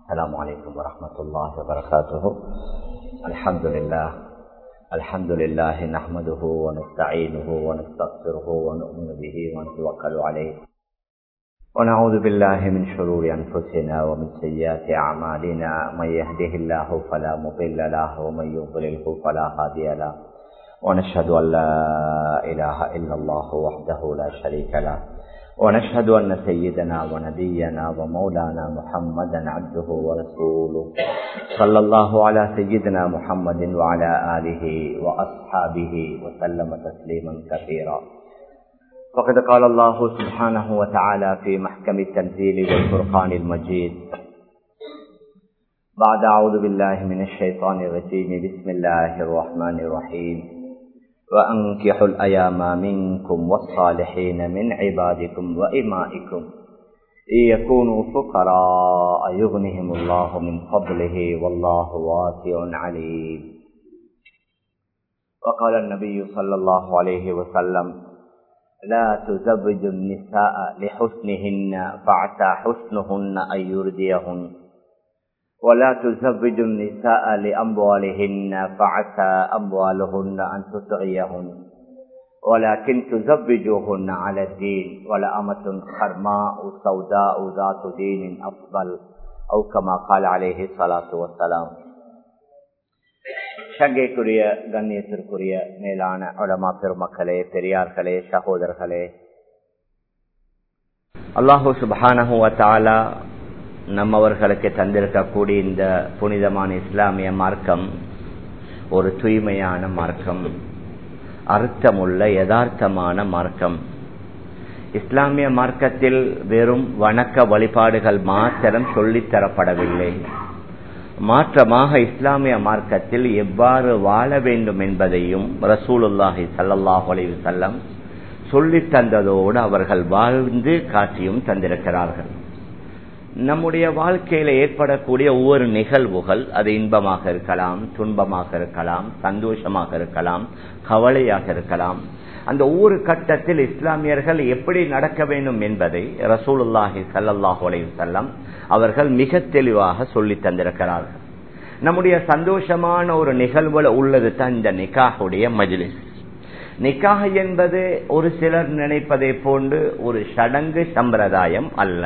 السلام عليكم ورحمة الله وبركاته الحمد لله الحمد لله نحمده ونستعينه ونستغفره ونؤمن به ونتوكل عليه ونعوذ بالله من شرور أنفسنا ومن سيئات أعمالنا من يهده الله فلا مضل له ومن يضلله فلا هادي له ونشهد أن لا إله إلا الله وحده لا شريك له ونشهد أن سيدنا ونبينا ومولانا محمدا عبده ورسوله صلى الله على سيدنا محمد وعلى آله وأصحابه وسلم تسليما كثيرا فقد قال الله سبحانه وتعالى في محكم التنزيل والفرقان المجيد بعد أعوذ بالله من الشيطان الرجيم بسم الله الرحمن الرحيم وأنكحوا الأيام منكم والصالحين من عبادكم وإمائكم إن يكونوا فقراء يغنهم الله من فضله والله واسع عليم وقال النبي صلى الله عليه وسلم لا تزوج النساء لحسنهن فعسى حسنهن أن يرديهن ولا تزوج النساء لأموالهن فعسى أموالهن أن تطغيهن ولكن تزوجوهن على الدين ولأمة خرماء سوداء ذات دين أفضل أو كما قال عليه الصلاة والسلام சங்கைக்குரிய கண்ணியத்திற்குரிய மேலான உடமா பெருமக்களே பெரியார்களே சகோதரர்களே அல்லாஹூ சுபானஹுவத்தாலா நம்மவர்களுக்கு தந்திருக்கக்கூடிய இந்த புனிதமான இஸ்லாமிய மார்க்கம் ஒரு தூய்மையான மார்க்கம் அர்த்தமுள்ள யதார்த்தமான மார்க்கம் இஸ்லாமிய மார்க்கத்தில் வெறும் வணக்க வழிபாடுகள் மாத்திரம் சொல்லித்தரப்படவில்லை மாற்றமாக இஸ்லாமிய மார்க்கத்தில் எவ்வாறு வாழ வேண்டும் என்பதையும் ரசூலுல்லாஹி சல்லாஹ் அலைவு செல்லம் சொல்லித் தந்ததோடு அவர்கள் வாழ்ந்து காட்டியும் தந்திருக்கிறார்கள் நம்முடைய வாழ்க்கையில ஏற்படக்கூடிய ஒவ்வொரு நிகழ்வுகள் அது இன்பமாக இருக்கலாம் துன்பமாக இருக்கலாம் சந்தோஷமாக இருக்கலாம் கவலையாக இருக்கலாம் அந்த ஒவ்வொரு கட்டத்தில் இஸ்லாமியர்கள் எப்படி நடக்க வேண்டும் என்பதை ரசூலுல்லாஹி சல்லாஹூ அலைஹி செல்லம் அவர்கள் மிக தெளிவாக சொல்லி தந்திருக்கிறார்கள் நம்முடைய சந்தோஷமான ஒரு நிகழ்வுல உள்ளது தான் இந்த நிக்காஹுடைய மஜ்லிஸ் நிக்காக என்பது ஒரு சிலர் நினைப்பதை போன்று ஒரு சடங்கு சம்பிரதாயம் அல்ல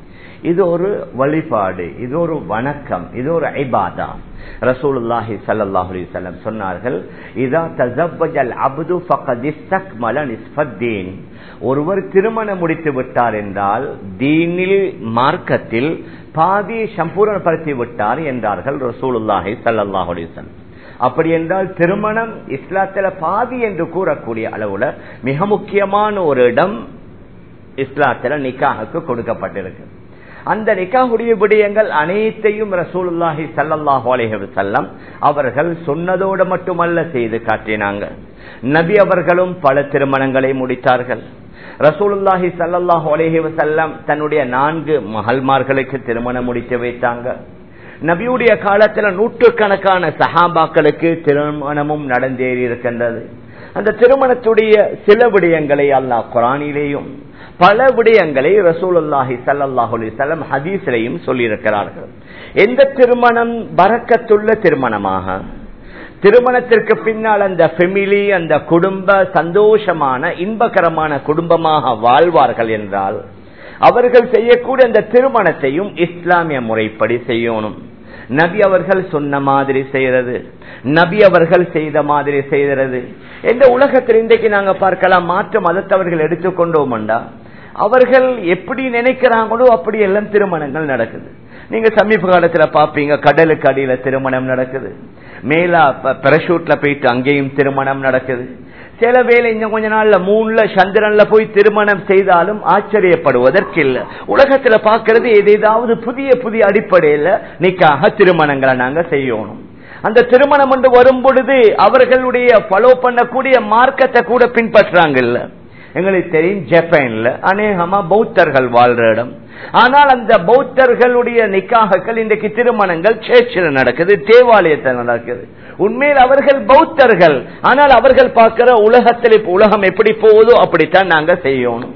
இது ஒரு வழிபாடு இது ஒரு வணக்கம் இது ஒரு ஐபாதா ரசூலுல்லாஹி சல்லாஹு அலிசல்லம் சொன்னார்கள் இதா தசப்பஜல் அப்து ஃபகதிஸ்தக்மல நிஸ்பத்தீன் ஒருவர் திருமணம் முடித்து விட்டார் என்றால் தீனில் மார்க்கத்தில் பாதியை சம்பூரணப்படுத்தி விட்டார் என்றார்கள் ரசூலுல்லாஹி சல்லாஹு அலிசல்லம் அப்படி என்றால் திருமணம் இஸ்லாத்துல பாதி என்று கூறக்கூடிய அளவுல மிக முக்கியமான ஒரு இடம் இஸ்லாத்துல நிக்காக கொடுக்கப்பட்டிருக்கு அந்த நிக்காவுடைய விடயங்கள் அனைத்தையும் ரசூலுல்லாஹி சல்லாஹு அலேஹி செல்லம் அவர்கள் சொன்னதோடு மட்டுமல்ல செய்து காட்டினாங்க நபி அவர்களும் பல திருமணங்களை முடித்தார்கள் ரசூலுல்லாஹி சல்லாஹு அலேஹி செல்லம் தன்னுடைய நான்கு மகள்மார்களுக்கு திருமணம் முடித்து வைத்தாங்க நபியுடைய காலத்துல நூற்றுக்கணக்கான சஹாபாக்களுக்கு திருமணமும் நடந்தேறி இருக்கின்றது அந்த திருமணத்துடைய சில விடயங்களை அல்லாஹ் குரானிலேயும் பல விடயங்களை ரசூலுல்லாஹி சல்லாஹூ அலிசல்லம் ஹதீஸ்லையும் சொல்லியிருக்கிறார்கள் எந்த திருமணம் பறக்கத்துள்ள திருமணமாக திருமணத்திற்கு பின்னால் அந்த ஃபெமிலி அந்த குடும்ப சந்தோஷமான இன்பகரமான குடும்பமாக வாழ்வார்கள் என்றால் அவர்கள் செய்யக்கூடிய அந்த திருமணத்தையும் இஸ்லாமிய முறைப்படி செய்யணும் நபி அவர்கள் சொன்ன மாதிரி செய்யறது நபி அவர்கள் செய்த மாதிரி செய்கிறது எந்த உலகத்தில் இன்றைக்கு நாங்க பார்க்கலாம் மாற்று மதத்தவர்கள் எடுத்துக்கொண்டோம்டா அவர்கள் எப்படி நினைக்கிறாங்களோ அப்படி எல்லாம் திருமணங்கள் நடக்குது நீங்க சமீப காலத்துல பாப்பீங்க கடலுக்கு அடியில திருமணம் நடக்குது மேலா பெரஷூட்ல போயிட்டு அங்கேயும் திருமணம் நடக்குது சில வேலை இன்னும் கொஞ்ச நாள்ல மூணுல சந்திரன்ல போய் திருமணம் செய்தாலும் ஆச்சரியப்படுவதற்கு இல்ல உலகத்துல பாக்குறது ஏதாவது புதிய புதிய அடிப்படையில நிக்காக திருமணங்களை நாங்க செய்யணும் அந்த திருமணம் என்று வரும் பொழுது அவர்களுடைய ஃபாலோ பண்ணக்கூடிய மார்க்கத்தை கூட பின்பற்றாங்க இல்ல எங்களுக்கு தெரியும் ஜப்பான்ல அநேகமா பௌத்தர்கள் வாழ்ற இடம் ஆனால் அந்த பௌத்தர்களுடைய நிக்காகங்கள் இன்றைக்கு திருமணங்கள் சேர்ச்சில் நடக்குது தேவாலயத்தில் நடக்குது உண்மையில் அவர்கள் பௌத்தர்கள் ஆனால் அவர்கள் பார்க்கிற உலகத்தில் இப்ப உலகம் எப்படி போகுதோ அப்படித்தான் நாங்க செய்யணும்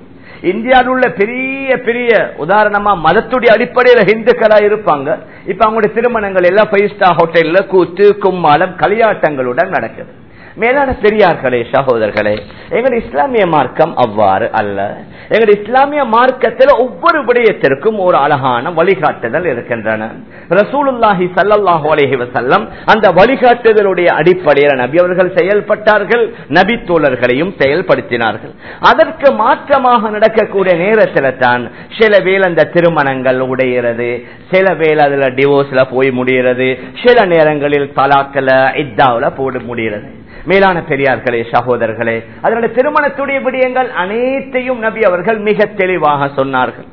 இந்தியாவில் உள்ள பெரிய பெரிய உதாரணமா மதத்துடைய அடிப்படையில இந்துக்களா இருப்பாங்க இப்ப அவங்களுடைய திருமணங்கள் எல்லாம் ஃபைவ் ஸ்டார் ஹோட்டல்ல கூத்து கும்மாளம் களியாட்டங்களுடன் நடக்குது மேலான பெரியார்களே சகோதரர்களே எங்களுடைய இஸ்லாமிய மார்க்கம் அவ்வாறு அல்ல எங்களுடைய இஸ்லாமிய மார்க்கத்தில் ஒவ்வொரு விடயத்திற்கும் ஒரு அழகான வழிகாட்டுதல் இருக்கின்றன ரசூலுல்லாஹி சல்லாஹூ அலஹி வசல்லம் அந்த வழிகாட்டுதலுடைய அடிப்படையில் நபி அவர்கள் செயல்பட்டார்கள் நபி தோழர்களையும் செயல்படுத்தினார்கள் அதற்கு மாற்றமாக நடக்கக்கூடிய நேரத்தில் தான் சில வேலை அந்த திருமணங்கள் உடைகிறது சில வேலை அதுல டிவோர்ஸ்ல போய் முடிகிறது சில நேரங்களில் தலாக்கல இத்தாவுல போட முடிகிறது மேலான பெரியார்களே சகோதரர்களே அதனுடைய திருமணத்துடைய விடயங்கள் அனைத்தையும் நபி அவர்கள் மிக தெளிவாக சொன்னார்கள்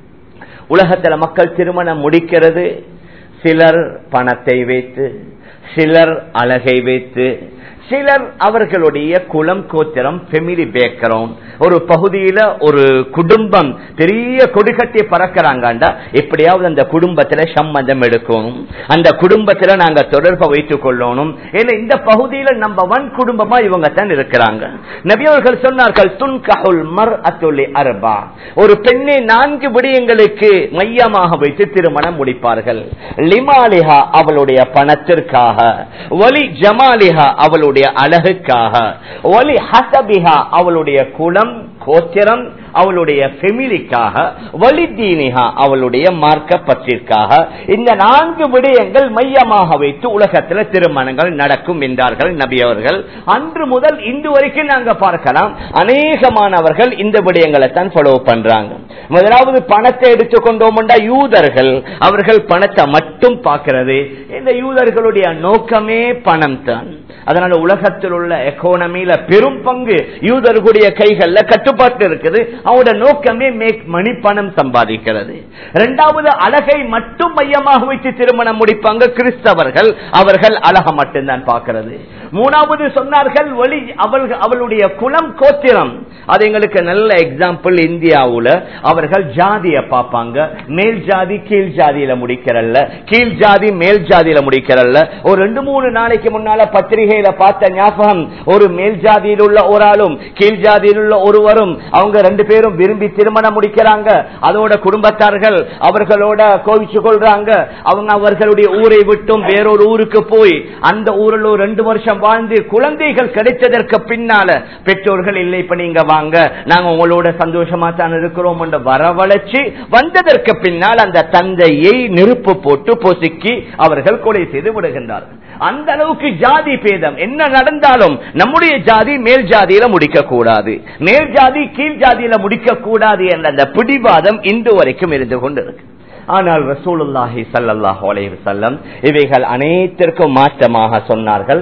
உலகத்துல மக்கள் திருமணம் முடிக்கிறது சிலர் பணத்தை வைத்து சிலர் அழகை வைத்து சிலர் அவர்களுடைய குலம் கோத்திரம் ஃபெமிலி பேக்ரவுண்ட் ஒரு பகுதியில ஒரு குடும்பம் பெரிய கொடிகட்டி பறக்கிறாங்கண்டா எப்படியாவது அந்த குடும்பத்துல சம்மந்தம் எடுக்கணும் அந்த குடும்பத்துல நாங்க தொடர்பை வைத்துக் கொள்ளணும் ஏன்னா இந்த பகுதியில நம்ம ஒன் குடும்பமா இவங்க தான் இருக்கிறாங்க நபியவர்கள் சொன்னார்கள் துன் கஹுல் மர் அத்துள்ளி அரபா ஒரு பெண்ணை நான்கு விடயங்களுக்கு மையமாக வைத்து திருமணம் முடிப்பார்கள் லிமாலிஹா அவளுடைய பணத்திற்காக ஒலி ஜமாலிஹா அவளுடைய அழகுக்காக ஒலி ஹசபிஹா அவளுடைய குலம் கோத்திரம் அவளுடைய ஃபெமிலிக்காக வலிதீனிகா அவளுடைய மார்க்க பற்றிற்காக இந்த நான்கு விடயங்கள் மையமாக வைத்து உலகத்தில் திருமணங்கள் நடக்கும் என்றார்கள் நபி அவர்கள் அன்று முதல் இன்று வரைக்கும் நாங்க பார்க்கலாம் அநேகமானவர்கள் இந்த விடயங்களை தான் ஃபாலோ பண்றாங்க முதலாவது பணத்தை எடுத்துக்கொண்டோம்டா யூதர்கள் அவர்கள் பணத்தை மட்டும் பார்க்கிறது இந்த யூதர்களுடைய நோக்கமே பணம் தான் அதனால உலகத்தில் உள்ள எக்கோனமியில பெரும் பங்கு யூதர்களுடைய கைகள்ல கட்டுப்பாட்டு இருக்குது அவங்களோட நோக்கமே மேக் மணி பணம் சம்பாதிக்கிறது இரண்டாவது அழகை மட்டும் மையமாக வைத்து திருமணம் முடிப்பாங்க கிறிஸ்தவர்கள் அவர்கள் அழக மட்டும்தான் பார்க்கிறது மூணாவது சொன்னார்கள் ஒளி அவள் அவளுடைய குலம் கோத்திரம் அது எங்களுக்கு நல்ல எக்ஸாம்பிள் இந்தியாவுல அவர்கள் ஜாதிய பார்ப்பாங்க மேல் ஜாதி கீழ் ஜாதியில முடிக்கிறல்ல கீழ் ஜாதி மேல் ஜாதியில முடிக்கிறல்ல ஒரு ரெண்டு மூணு நாளைக்கு முன்னால பத்திரிகையில பார்த்த ஞாபகம் ஒரு மேல் ஜாதியில் உள்ள ஒரு ஆளும் கீழ் ஜாதியில் உள்ள ஒருவரும் அவங்க ரெண்டு பேரும் விரும்பி திருமணம் முடிக்கிறாங்க அதோட குடும்பத்தார்கள் அவர்களோட கோவிச்சு கொள்றாங்க அவங்க அவர்களுடைய ஊரை விட்டும் வேறொரு ஊருக்கு போய் அந்த ஊரில் ஒரு ரெண்டு வருஷம் வாழ்ந்து குழந்தைகள் கிடைத்ததற்கு பின்னால பெற்றோர்கள் இல்லை இப்ப நீங்க வாங்க நாங்க உங்களோட சந்தோஷமா தான் இருக்கிறோம் என்று வரவழைச்சு வந்ததற்கு பின்னால் அந்த தந்தையை நெருப்பு போட்டு பொசுக்கி அவர்கள் கொலை செய்து விடுகின்றார்கள் அந்த அளவுக்கு ஜாதி பேதம் என்ன நடந்தாலும் நம்முடைய ஜாதி மேல் ஜாதியில முடிக்க கூடாது மேல் ஜாதி கீழ் ஜாதியில முடிக்க கூடாது என்ற அந்த பிடிவாதம் இன்று வரைக்கும் இருந்து கொண்டிருக்கு ஆனால் ரசூலுல்லாஹி சல்லாஹூ அலைஹி வஸல்லம் இவைகள் அனைத்திற்கும் மாற்றமாக சொன்னார்கள்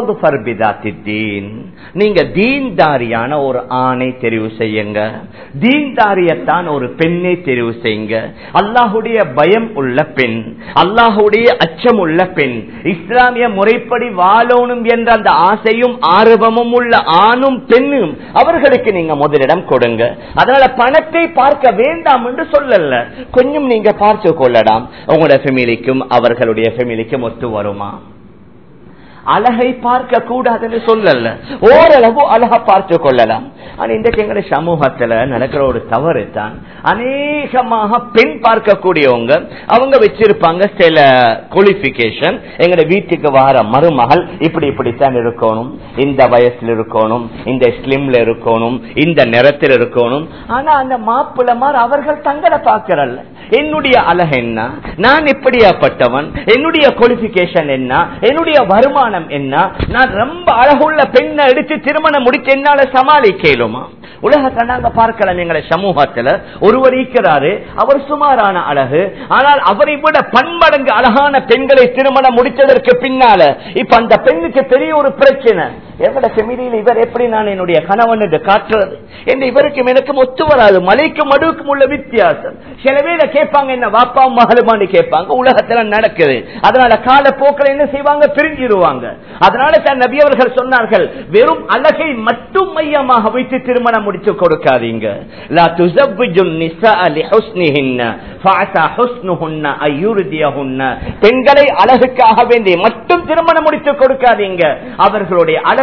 நீங்க தீன்தாரியான ஒரு ஆணை தெரிவு செய்யுங்க தீன்தாரியத்தான் ஒரு பெண்ணை தெரிவு செய்யுங்க அல்லாஹுடைய பயம் உள்ள பெண் அல்லாஹுடைய அச்சம் உள்ள பெண் இஸ்லாமிய முறைப்படி வாழணும் என்ற அந்த ஆசையும் ஆர்வமும் உள்ள ஆணும் பெண்ணும் அவர்களுக்கு நீங்க முதலிடம் கொடுங்க அதனால பணத்தை பார்க்க வேண்டாம் என்று சொல்லல கொஞ்சம் நீங்க பார்த்து கொள்ளலாம் உங்களோட ஃபெமிலிக்கும் அவர்களுடைய ஃபெமிலிக்கும் ஒத்து வருமா அழகை பார்க்க கூடாதுன்னு சொல்லல ஓரளவு அழகா பார்த்து கொள்ளலாம் ஆனா இன்றைக்கு எங்களுடைய சமூகத்துல நடக்கிற ஒரு தவறு தான் அநேகமாக பெண் பார்க்கக்கூடியவங்க அவங்க வச்சிருப்பாங்க சில குவாலிபிகேஷன் எங்க வீட்டுக்கு வர மருமகள் இப்படி இப்படித்தான் இருக்கணும் இந்த வயசுல இருக்கணும் இந்த ஸ்லிம்ல இருக்கணும் இந்த நிறத்தில் இருக்கணும் ஆனா அந்த மாப்பிள்ளமார் அவர்கள் தங்களை பார்க்கறல்ல என்னுடைய அழகு என்ன நான் எப்படியாப்பட்டவன் என்னுடைய குவாலிபிகேஷன் என்ன என்னுடைய வருமானம் என்ன நான் ரொம்ப அழகுள்ள பெண்ணை எடுத்து திருமணம் முடிச்சு என்னால சமாளிக்கலுமா உலகத்தை நாங்க பார்க்கலாம் எங்களை சமூகத்துல ஒருவர் இருக்கிறாரு அவர் சுமாரான அழகு ஆனால் அவரை விட பன்மடங்கு அழகான பெண்களை திருமணம் முடித்ததற்கு பின்னால இப்ப அந்த பெண்ணுக்கு பெரிய ஒரு பிரச்சனை எங்கட செமிதியில் இவர் எப்படி நான் என்னுடைய கணவன் என்று காட்டுறது என்று இவருக்கும் எனக்கும் ஒத்து வராது மலைக்கும் மடுவுக்கும் உள்ள வித்தியாசம் சில பேர கேட்பாங்க என்ன வாப்பா மகளுமான்னு கேட்பாங்க உலகத்துல நடக்குது அதனால கால போக்கள் என்ன செய்வாங்க பிரிஞ்சிருவாங்க அதனால தான் நபி அவர்கள் சொன்னார்கள் வெறும் அழகை மட்டும் மையமாக வைத்து திருமணம் முடிச்சு கொடுக்காதீங்க லா துஸவ்விஜுன் நிஸா லிஹுஸ்னிஹின்ன ஃபஅஸா ஹுஸ்னுஹுன்ன அய்யுர்தியஹுன்ன பெண்களை அழகுக்காக வேண்டி மட்டும் திருமணம் முடித்து கொடுக்காதீங்க அவர்களுடைய அழகை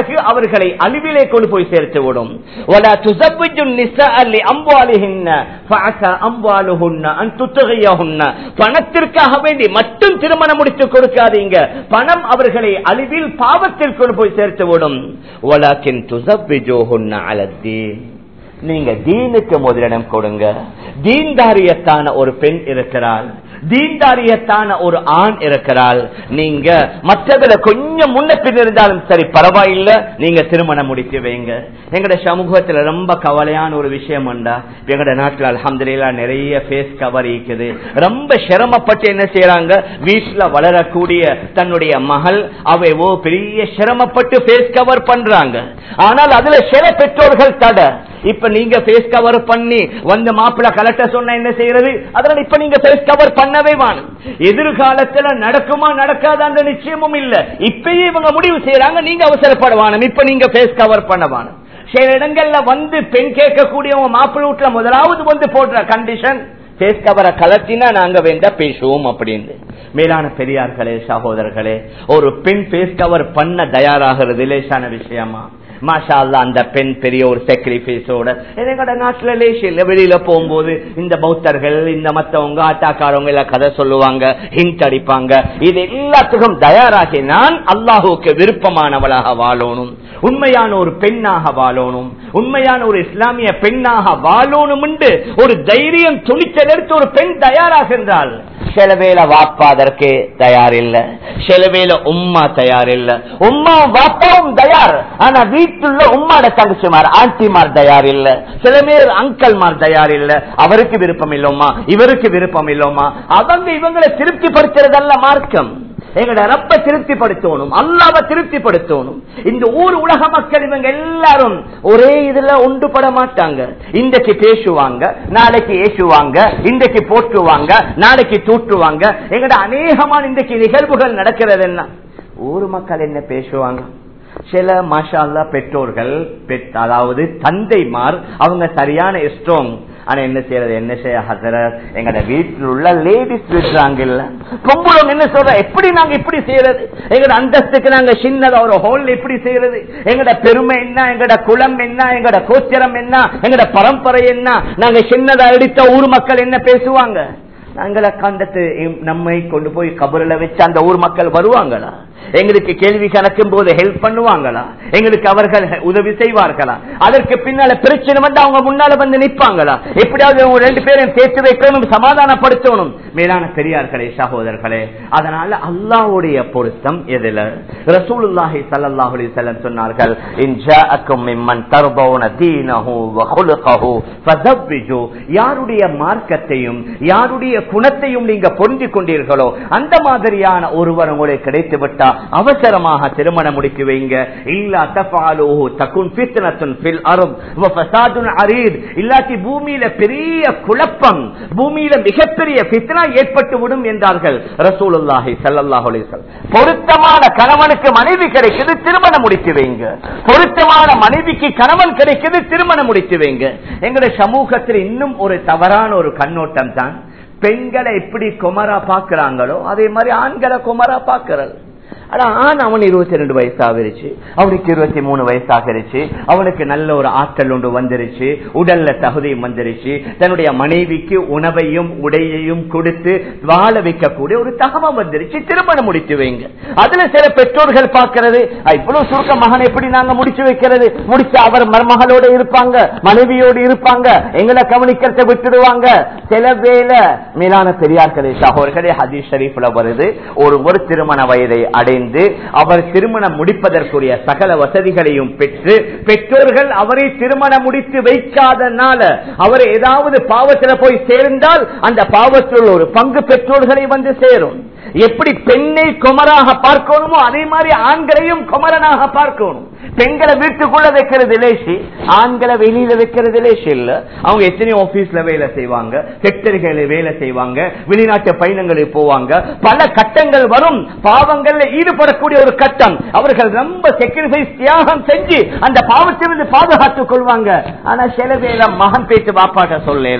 அழகு அவர்களை அழிவிலே கொண்டு போய் சேர்த்து விடும் وَلَا تُزَوِّجُوا النِّسَاءَ لِأَمْوَالِهِنَّ فَعَسَىٰ أَمْوَالُهُنَّ أَن تُطْغِيَهُنَّ பணத்திற்காக வேண்டி மட்டும் திருமணம் முடித்து கொடுக்காதீங்க பணம் அவர்களை அழிவில் பாவத்தில் கொண்டு போய் சேர்த்து விடும் وَلَكِن تُزَوِّجُوهُنَّ عَلَى الدِّينِ நீங்க தீனுக்கு முதலிடம் கொடுங்க தீன்தாரியத்தான ஒரு பெண் இருக்கிறாள் தீன்தாரியத்தான ஒரு ஆண் இருக்கிறாள் நீங்க மற்றதுல கொஞ்சம் முன்ன பின் இருந்தாலும் சரி பரவாயில்ல நீங்க திருமணம் முடித்து வைங்க எங்கட சமூகத்துல ரொம்ப கவலையான ஒரு விஷயம் உண்டா எங்கட நாட்டுல அலமதுல்லா நிறைய ஃபேஸ் கவர் இருக்குது ரொம்ப சிரமப்பட்டு என்ன செய்யறாங்க வீட்டுல வளரக்கூடிய தன்னுடைய மகள் அவைவோ பெரிய சிரமப்பட்டு ஃபேஸ் கவர் பண்றாங்க ஆனால் அதுல சில பெற்றோர்கள் தடை இப்ப நீங்க ஃபேஸ் கவர் பண்ணி வந்த மாப்பிள்ள கலெக்ட சொன்ன என்ன செய்யறது அதனால இப்ப நீங்க ஃபேஸ் கவர் பண்ணவே வேணும் எதிர்காலத்துல நடக்குமா நடக்காதான்ற நிச்சயமும் இல்ல இப்பயே இவங்க முடிவு செய்யறாங்க நீங்க அவசரப்படவானும் இப்ப நீங்க ஃபேஸ் கவர் பண்ண வேணும் சில இடங்கள்ல வந்து பெண் கேட்கக்கூடியவங்க மாப்பிள்ள வீட்டுல முதலாவது வந்து போடுற கண்டிஷன் ஃபேஸ் கவரை கலத்தினா நாங்க வேண்டா பேசுவோம் அப்படின்னு மேலான பெரியார்களே சகோதரர்களே ஒரு பெண் ஃபேஸ் கவர் பண்ண தயாராகிறது லேசான விஷயமா மாஷா அல்லா அந்த பெண் பெரிய ஒரு சாக்ரிஃபைஸோட எங்களோட நாட்டுல லேசியில் வெளியில போகும்போது இந்த பௌத்தர்கள் இந்த மத்தவங்க ஆட்டாக்காரவங்க எல்லாம் கதை சொல்லுவாங்க ஹிண்ட் அடிப்பாங்க இது எல்லாத்துக்கும் தயாராகி நான் அல்லாஹுக்கு விருப்பமானவளாக வாழணும் உண்மையான ஒரு பெண்ணாக வாழணும் உண்மையான ஒரு இஸ்லாமிய பெண்ணாக வாழணும் ஒரு தைரியம் துணிச்சல் எடுத்து ஒரு பெண் தயாராகின்றாள் சில வேலை வாப்பா அதற்கு தயார் இல்ல சில வேலை உம்மா தயார் இல்ல உம்மா வாப்பாவும் தயார் ஆனா வீட்டுள்ள உம்மாட தங்கச்சிமார் ஆண்டிமார் தயார் இல்ல சில பேர் அங்கல்மார் தயார் இல்ல அவருக்கு விருப்பம் இல்லோமா இவருக்கு விருப்பம் இல்லோமா அவங்க இவங்களை திருப்திப்படுத்துறதல்ல மார்க்கம் எங்கட ரப்ப திருப்திப்படுத்தணும் அல்லாவ திருப்திப்படுத்தணும் இந்த ஊர் உலக மக்கள் இவங்க எல்லாரும் ஒரே இதுல ஒன்றுபட மாட்டாங்க இன்றைக்கு பேசுவாங்க நாளைக்கு ஏசுவாங்க இன்றைக்கு போற்றுவாங்க நாளைக்கு தூற்றுவாங்க எங்கட அநேகமான இன்றைக்கு நிகழ்வுகள் நடக்கிறது என்ன ஊர் மக்கள் என்ன பேசுவாங்க சில மாஷா பெற்றோர்கள் அதாவது தந்தைமார் அவங்க சரியான ஸ்ட்ராங் ஆனா என்ன செய்யறது என்ன செய்ய ஹசரத் எங்கட வீட்டில் உள்ள லேடிஸ் விடுறாங்க இல்ல பொம்பளம் என்ன சொல்ற எப்படி நாங்க இப்படி செய்யறது எங்கட அந்தஸ்துக்கு நாங்க சின்னதா ஒரு ஹோல் எப்படி செய்யறது எங்கட பெருமை என்ன எங்கட குளம் என்ன எங்கட கோத்திரம் என்ன எங்கட பரம்பரை என்ன நாங்க சின்னதா எடுத்த ஊர் மக்கள் என்ன பேசுவாங்க நாங்கள கண்டத்து நம்மை கொண்டு போய் கபரில வச்சு அந்த ஊர் மக்கள் வருவாங்களா எங்களுக்கு கேள்வி கணக்கும் போது ஹெல்ப் பண்ணுவாங்களா எங்களுக்கு அவர்கள் உதவி செய்வார்களா அதற்கு பின்னால பிரச்சனை வந்து அவங்க முன்னால வந்து நிற்பாங்களா எப்படியாவது அவங்க ரெண்டு பேரும் சேர்த்து வைக்கணும் சமாதானப்படுத்தணும் மேலான பெரியார்களே சகோதரர்களே அதனால அல்லாவுடைய பொருத்தம் எதுல ரசூலுல்லாஹி ஸல்லல்லாஹு அலைஹி வஸல்லம் சொன்னார்கள் இன் ஜாஅக்கும் மிம்மன் தர்பவுன தீனஹு வ குலுகஹு ஃபஸவ்விஜு யாருடைய மார்க்கத்தையும் யாருடைய குணத்தையும் நீங்க பொருந்திக் கொண்டீர்களோ அந்த மாதிரியான ஒருவர் உங்களுக்கு கிடைத்து விட்டா அவசரமாக திருமணம் முடிக்க வைங்க இல்லா தஃபாலுஹு தகுன் ஃபித்னத்துன் ஃபில் அர்த் வ ஃபஸாதுன் அரீத் இல்லாட்டி பூமியில பெரிய குழப்பம் பூமியில மிகப்பெரிய ஃபித்னா ஏற்பட்டு விடும் என்றார்கள் ரசூலுல்லாஹி ஸல்லல்லாஹு அலைஹி வஸல்லம் பொருத்தமான கணவனுக்கு மனைவி கிடைக்குது திருமணம் முடித்து வைங்க பொருத்தமான மனைவிக்கு கணவன் கிடைக்குது திருமணம் முடித்து வைங்க எங்களுடைய சமூகத்தில் இன்னும் ஒரு தவறான ஒரு கண்ணோட்டம் தான் பெண்களை எப்படி குமரா பாக்குறாங்களோ அதே மாதிரி ஆண்களை குமரா பாக்குறது ஆனா ஆண் அவன் இருபத்தி ரெண்டு வயசு ஆகிருச்சு அவனுக்கு இருபத்தி மூணு வயசு ஆகிருச்சு அவனுக்கு நல்ல ஒரு ஆற்றல் ஒன்று வந்துருச்சு உடல்ல தகுதியும் வந்துருச்சு தன்னுடைய மனைவிக்கு உணவையும் உடையையும் கொடுத்து வாழ வைக்கக்கூடிய ஒரு தகவம் வந்துருச்சு திருமணம் முடித்து வைங்க அதுல சில பெற்றோர்கள் பார்க்கிறது இவ்வளவு சுருக்க மகன் எப்படி நாங்க முடிச்சு வைக்கிறது முடிச்சு அவர் மருமகளோட இருப்பாங்க மனைவியோடு இருப்பாங்க எங்களை கவனிக்கிறத விட்டுடுவாங்க சில வேலை மேலான பெரியார்களே சகோதரர்களே ஹதீஸ் ஷரீஃப்ல வருது ஒரு ஒரு திருமண வயதை அடை அடைந்து அவர் திருமணம் முடிப்பதற்குரிய சகல வசதிகளையும் பெற்று பெற்றோர்கள் அவரை திருமணம் முடித்து வைக்காதனால அவர் ஏதாவது பாவத்தில் போய் சேர்ந்தால் அந்த பாவத்தில் ஒரு பங்கு பெற்றோர்களை வந்து சேரும் எப்படி பெண்ணை குமராக பார்க்கணுமோ அதே மாதிரி ஆண்களையும் குமரனாக பார்க்கணும் பெண்களை வீட்டுக்குள்ள வைக்கிறது லேசி ஆண்களை வெளியில வைக்கிறது லேசி இல்ல அவங்க எத்தனை ஆபீஸ்ல வேலை செய்வாங்க செக்டர்களை வேலை செய்வாங்க வெளிநாட்டு பயணங்களுக்கு போவாங்க பல கட்டங்கள் வரும் பாவங்கள்ல ஈடுபடக்கூடிய ஒரு கட்டம் அவர்கள் ரொம்ப செக்ரிஃபைஸ் தியாகம் செஞ்சு அந்த பாவத்திலிருந்து பாதுகாத்துக் கொள்வாங்க ஆனா சில வேலை மகன் பேச்சு பாப்பாட்ட சொல்லலாம்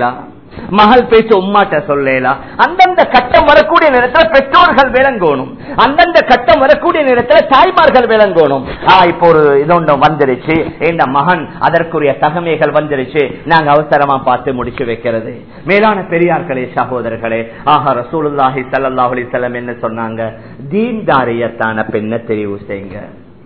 மகள் பேச்சு உம்மாட்ட சொல்லலாம் அந்தந்த கட்டம் வரக்கூடிய நேரத்துல பெற்றோர்கள் விளங்கணும் அந்தந்த கட்டம் வரக்கூடிய நேரத்துல தாய்மார்கள் விளங்கணும் ஆ, இப்போ ஒரு இது ஒன்று வந்துருச்சு இந்த மகன் அதற்குரிய தகமைகள் வந்துருச்சு நாங்க அவசரமா பார்த்து முடிச்சு வைக்கிறது மேலான பெரியார்களே சகோதரர்களே ஆஹா ரசூலுல்லாஹி ஸல்லல்லாஹு அலைஹி வஸல்லம் என்ன சொன்னாங்க தீன்தாரியத்தான பெண்ணை தெரிவு செய்யுங்க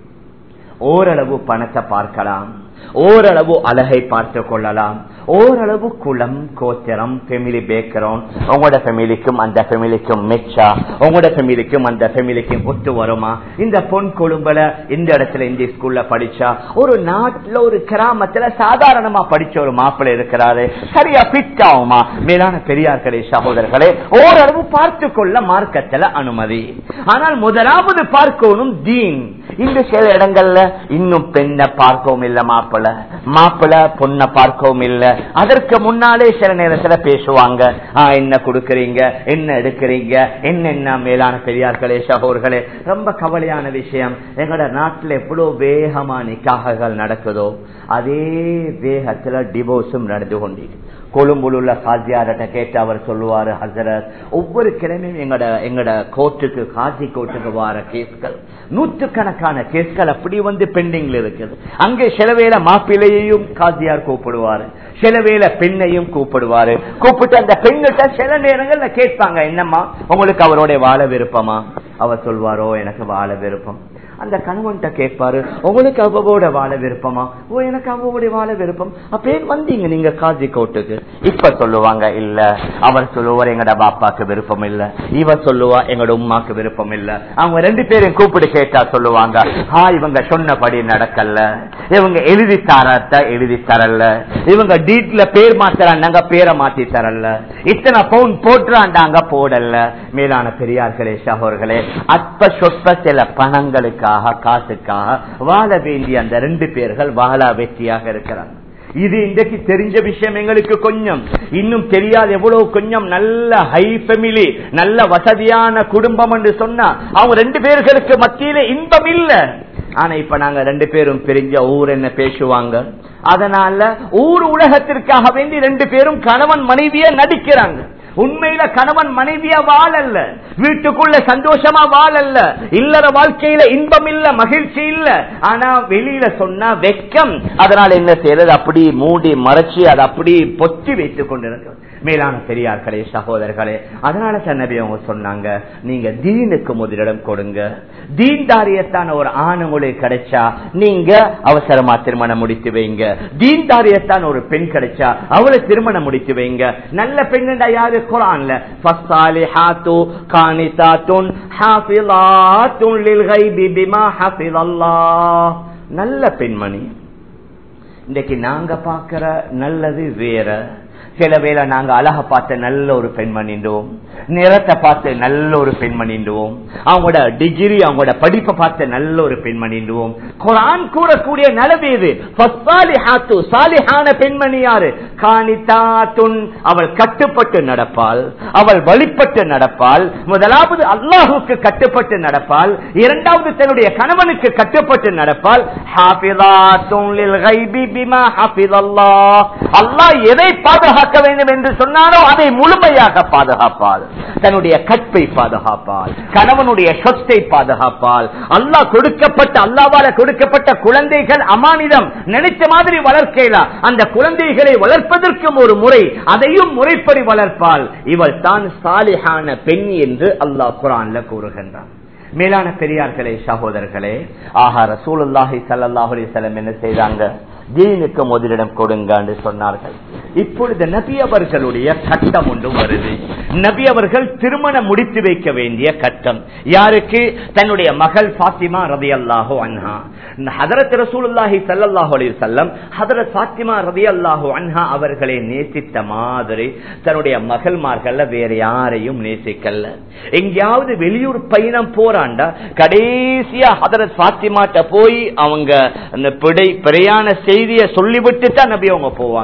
ஓரளவு பணத்தை பார்க்கலாம் ஓரளவு அழகை பார்த்து கொள்ளலாம் ஓரளவு குளம் கோத்திரம் ஃபெமிலி பேக்ரவுண்ட் உங்களோட ஃபெமிலிக்கும் அந்த ஃபெமிலிக்கும் மெச்சா உங்களோட ஃபெமிலிக்கும் அந்த ஃபெமிலிக்கும் ஒத்து வருமா இந்த பொன் கொழும்புல இந்த இடத்துல இந்த ஸ்கூல்ல படிச்சா ஒரு நாட்டுல ஒரு கிராமத்துல சாதாரணமா படிச்ச ஒரு மாப்பிள்ளை இருக்கிறாரு சரியா பிட் ஆகுமா மேலான பெரியார்களே சகோதரர்களே ஓரளவு பார்த்து கொள்ள மார்க்கத்துல அனுமதி ஆனால் முதலாவது பார்க்கணும் தீன் இந்த சில இடங்கள்ல இன்னும் பெண்ணை பார்க்கவும் இல்ல மாப்பிள்ள மாப்பிள்ள பொண்ணை பார்க்கவும் இல்ல அதற்கு முன்னாலே சில நேரத்துல பேசுவாங்க ஆ, என்ன கொடுக்கறீங்க என்ன எடுக்கிறீங்க என்னென்ன மேலான பெரியார்களே சகோர்களே ரொம்ப கவலையான விஷயம் எங்களோட நாட்டுல எவ்வளவு வேகமா நிக்காகங்கள் நடக்குதோ அதே வேகத்துல டிவோர்ஸும் நடந்து கொண்டிருக்கு கொழும்புல உள்ள காஜியார்கிட்ட கேட்டு அவர் சொல்லுவாரு ஹசரத் ஒவ்வொரு கிழமையும் எங்கட எங்கட கோர்ட்டுக்கு காஜி கோர்ட்டுக்கு வார கேஸ்கள் நூற்றுக்கணக்கான கேஸ்கள் அப்படி வந்து பெண்டிங்ல இருக்குது அங்கே சில வேளை மாப்பிள்ளையையும் காஜியார் கூப்பிடுவாரு சில வேளை பெண்ணையும் கூப்பிடுவாரு கூப்பிட்டு அந்த பெண்கிட்ட சில நேரங்கள்ல கேட்பாங்க என்னம்மா உங்களுக்கு அவரோட வாழ விருப்பமா அவர் சொல்வாரோ எனக்கு வாழ விருப்பம் அந்த கணவன்கிட்ட கேட்பாரு உங்களுக்கு அவ்வளோட வாழ விருப்பமா ஓ எனக்கு அவ்வளோட வாழ விருப்பம் அப்ப வந்தீங்க நீங்க காஜி கோட்டுக்கு இப்ப சொல்லுவாங்க இல்ல அவர் சொல்லுவார் எங்கட பாப்பாக்கு விருப்பம் இல்ல இவ சொல்லுவா எங்கட உமாக்கு விருப்பம் இல்ல அவங்க ரெண்டு பேரும் கூப்பிட்டு கேட்டா சொல்லுவாங்க ஆ இவங்க சொன்னபடி நடக்கல இவங்க எழுதி தரத்த எழுதி தரல இவங்க டீட்ல பேர் மாத்துறாங்க பேரை மாத்தி தரல இத்தனை பவுன் போட்டுறாண்டாங்க போடல மேலான பெரியார்களே சகோர்களே அற்ப சொற்ப சில பணங்களுக்காக காசுக்காக வாழ வேண்டிய அந்த ரெண்டு பேர்கள் வாழா வெற்றியாக இருக்கிறாங்க இது இன்றைக்கு தெரிஞ்ச விஷயம் எங்களுக்கு கொஞ்சம் இன்னும் தெரியாது எவ்வளவு கொஞ்சம் நல்ல ஹை ஃபெமிலி நல்ல வசதியான குடும்பம் என்று சொன்னா அவங்க ரெண்டு பேர்களுக்கு மத்தியில இன்பம் இல்ல ஆனா இப்ப நாங்க ரெண்டு பேரும் பிரிஞ்ச ஊர் என்ன பேசுவாங்க அதனால ஊர் உலகத்திற்காக வேண்டி ரெண்டு பேரும் கணவன் மனைவிய நடிக்கிறாங்க உண்மையில கணவன் மனைவியா வாழல்ல வீட்டுக்குள்ள சந்தோஷமா வாழல்ல இல்லற வாழ்க்கையில இன்பம் இல்ல மகிழ்ச்சி இல்ல ஆனா வெளியில சொன்னா வெக்கம் அதனால என்ன செய்யறது அப்படி மூடி மறைச்சு அதை அப்படி பொத்தி வைத்துக் கொண்டிருக்கிறது மேலான பெரியார்களே சகோதரர்களே அதனால சன்னபி அவங்க சொன்னாங்க நீங்க தீனுக்கு முதலிடம் கொடுங்க தீன்தாரியத்தான ஒரு ஆண் உங்களுக்கு கிடைச்சா நீங்க அவசரமா திருமணம் முடித்து வைங்க தீன்தாரியத்தான ஒரு பெண் கிடைச்சா அவளை திருமணம் முடித்து வைங்க நல்ல பெண்ணுண்டா யாரு குரான்ல ஃபஸ்ஸாலிஹாத்து கானிதாத்துன் ஹாஃபிலாத்துன் லில்கைபி பிமா ஹஃபிதல்லாஹ் நல்ல பெண்மணி இன்னைக்கு நாங்க பாக்குற நல்லது வேற சில வேளை நாங்க அழக பார்த்து நல்ல ஒரு பெண் பண்ணிடுவோம் நிறத்தை பார்த்து நல்ல ஒரு பெண் பண்ணிடுவோம் அவங்களோட டிகிரி அவங்களோட படிப்பை பார்த்து நல்ல ஒரு பெண் பண்ணிடுவோம் குரான் கூறக்கூடிய நலவு இது ஃபஸ்ஸாலிஹாத்து, சாலிஹான பெண்மணி யாரு காணித்தாத்துன் அவள் கட்டுப்பட்டு நடப்பாள் அவள் வழிபட்டு நடப்பாள் முதலாவது அல்லாஹுக்கு கட்டுப்பட்டு நடப்பாள் இரண்டாவது தன்னுடைய கணவனுக்கு கட்டுப்பட்டு நடப்பாள் ஹாஃபிதாத்துன் லில் கைபி பிமா ஹாஃபிதல்லாஹ் அல்லாஹ் எதை பாதுகாக்க வேண்டும் என்று சொன்னாரோ அதை முழுமையாக பாதுகாப்பாள் தன்னுடைய கற்பை பாதுகாப்பாள் கணவனுடைய சொத்தை பாதுகாப்பாள் அல்லாஹ் கொடுக்கப்பட்ட அல்லாவால கொடுக்கப்பட்ட குழந்தைகள் அமானிதம் நினைச்ச மாதிரி வளர்க்கலாம் அந்த குழந்தைகளை வளர்ப்பதற்கும் ஒரு முறை அதையும் முறைப்படி வளர்ப்பாள் இவள் தான் சாலிஹான பெண் என்று அல்லாஹ் குரான்ல கூறுகின்றான் மேலான பெரியார்களே சகோதரர்களே ஆஹா ரசூலுல்லாஹி ஸல்லல்லாஹு அலைஹி வஸல்லம் என்ன செய்தாங்க தீனுக்கு முதலிடம் கொடுங்க சொன்னார்கள் இப்பொழுது நபி அவர்களுடைய கட்டம் ஒன்று வருது நபி அவர்கள் திருமணம் முடித்து வைக்க வேண்டிய கட்டம் யாருக்கு தன்னுடைய மகள் பாத்திமா ரதி அல்லாஹோ அன்ஹா ஹதரத் ரசூலுல்லாஹி ஸல்லல்லாஹு அலைஹி வஸல்லம் ஹதரத் பாத்திமா ரதி அல்லாஹோ அன்ஹா அவர்களை நேசித்த மாதிரி தன்னுடைய மகள்மார்கள்ல வேற யாரையும் நேசிக்கல எங்கேயாவது வெளியூர் பயணம் போறாண்டா கடைசியா ஹதரத் பாத்திமாட்ட போய் அவங்க அந்த பிடை பிரயாண செய்திய சொல்லிவிட்டு தான் நபி அவங்க போவாங்க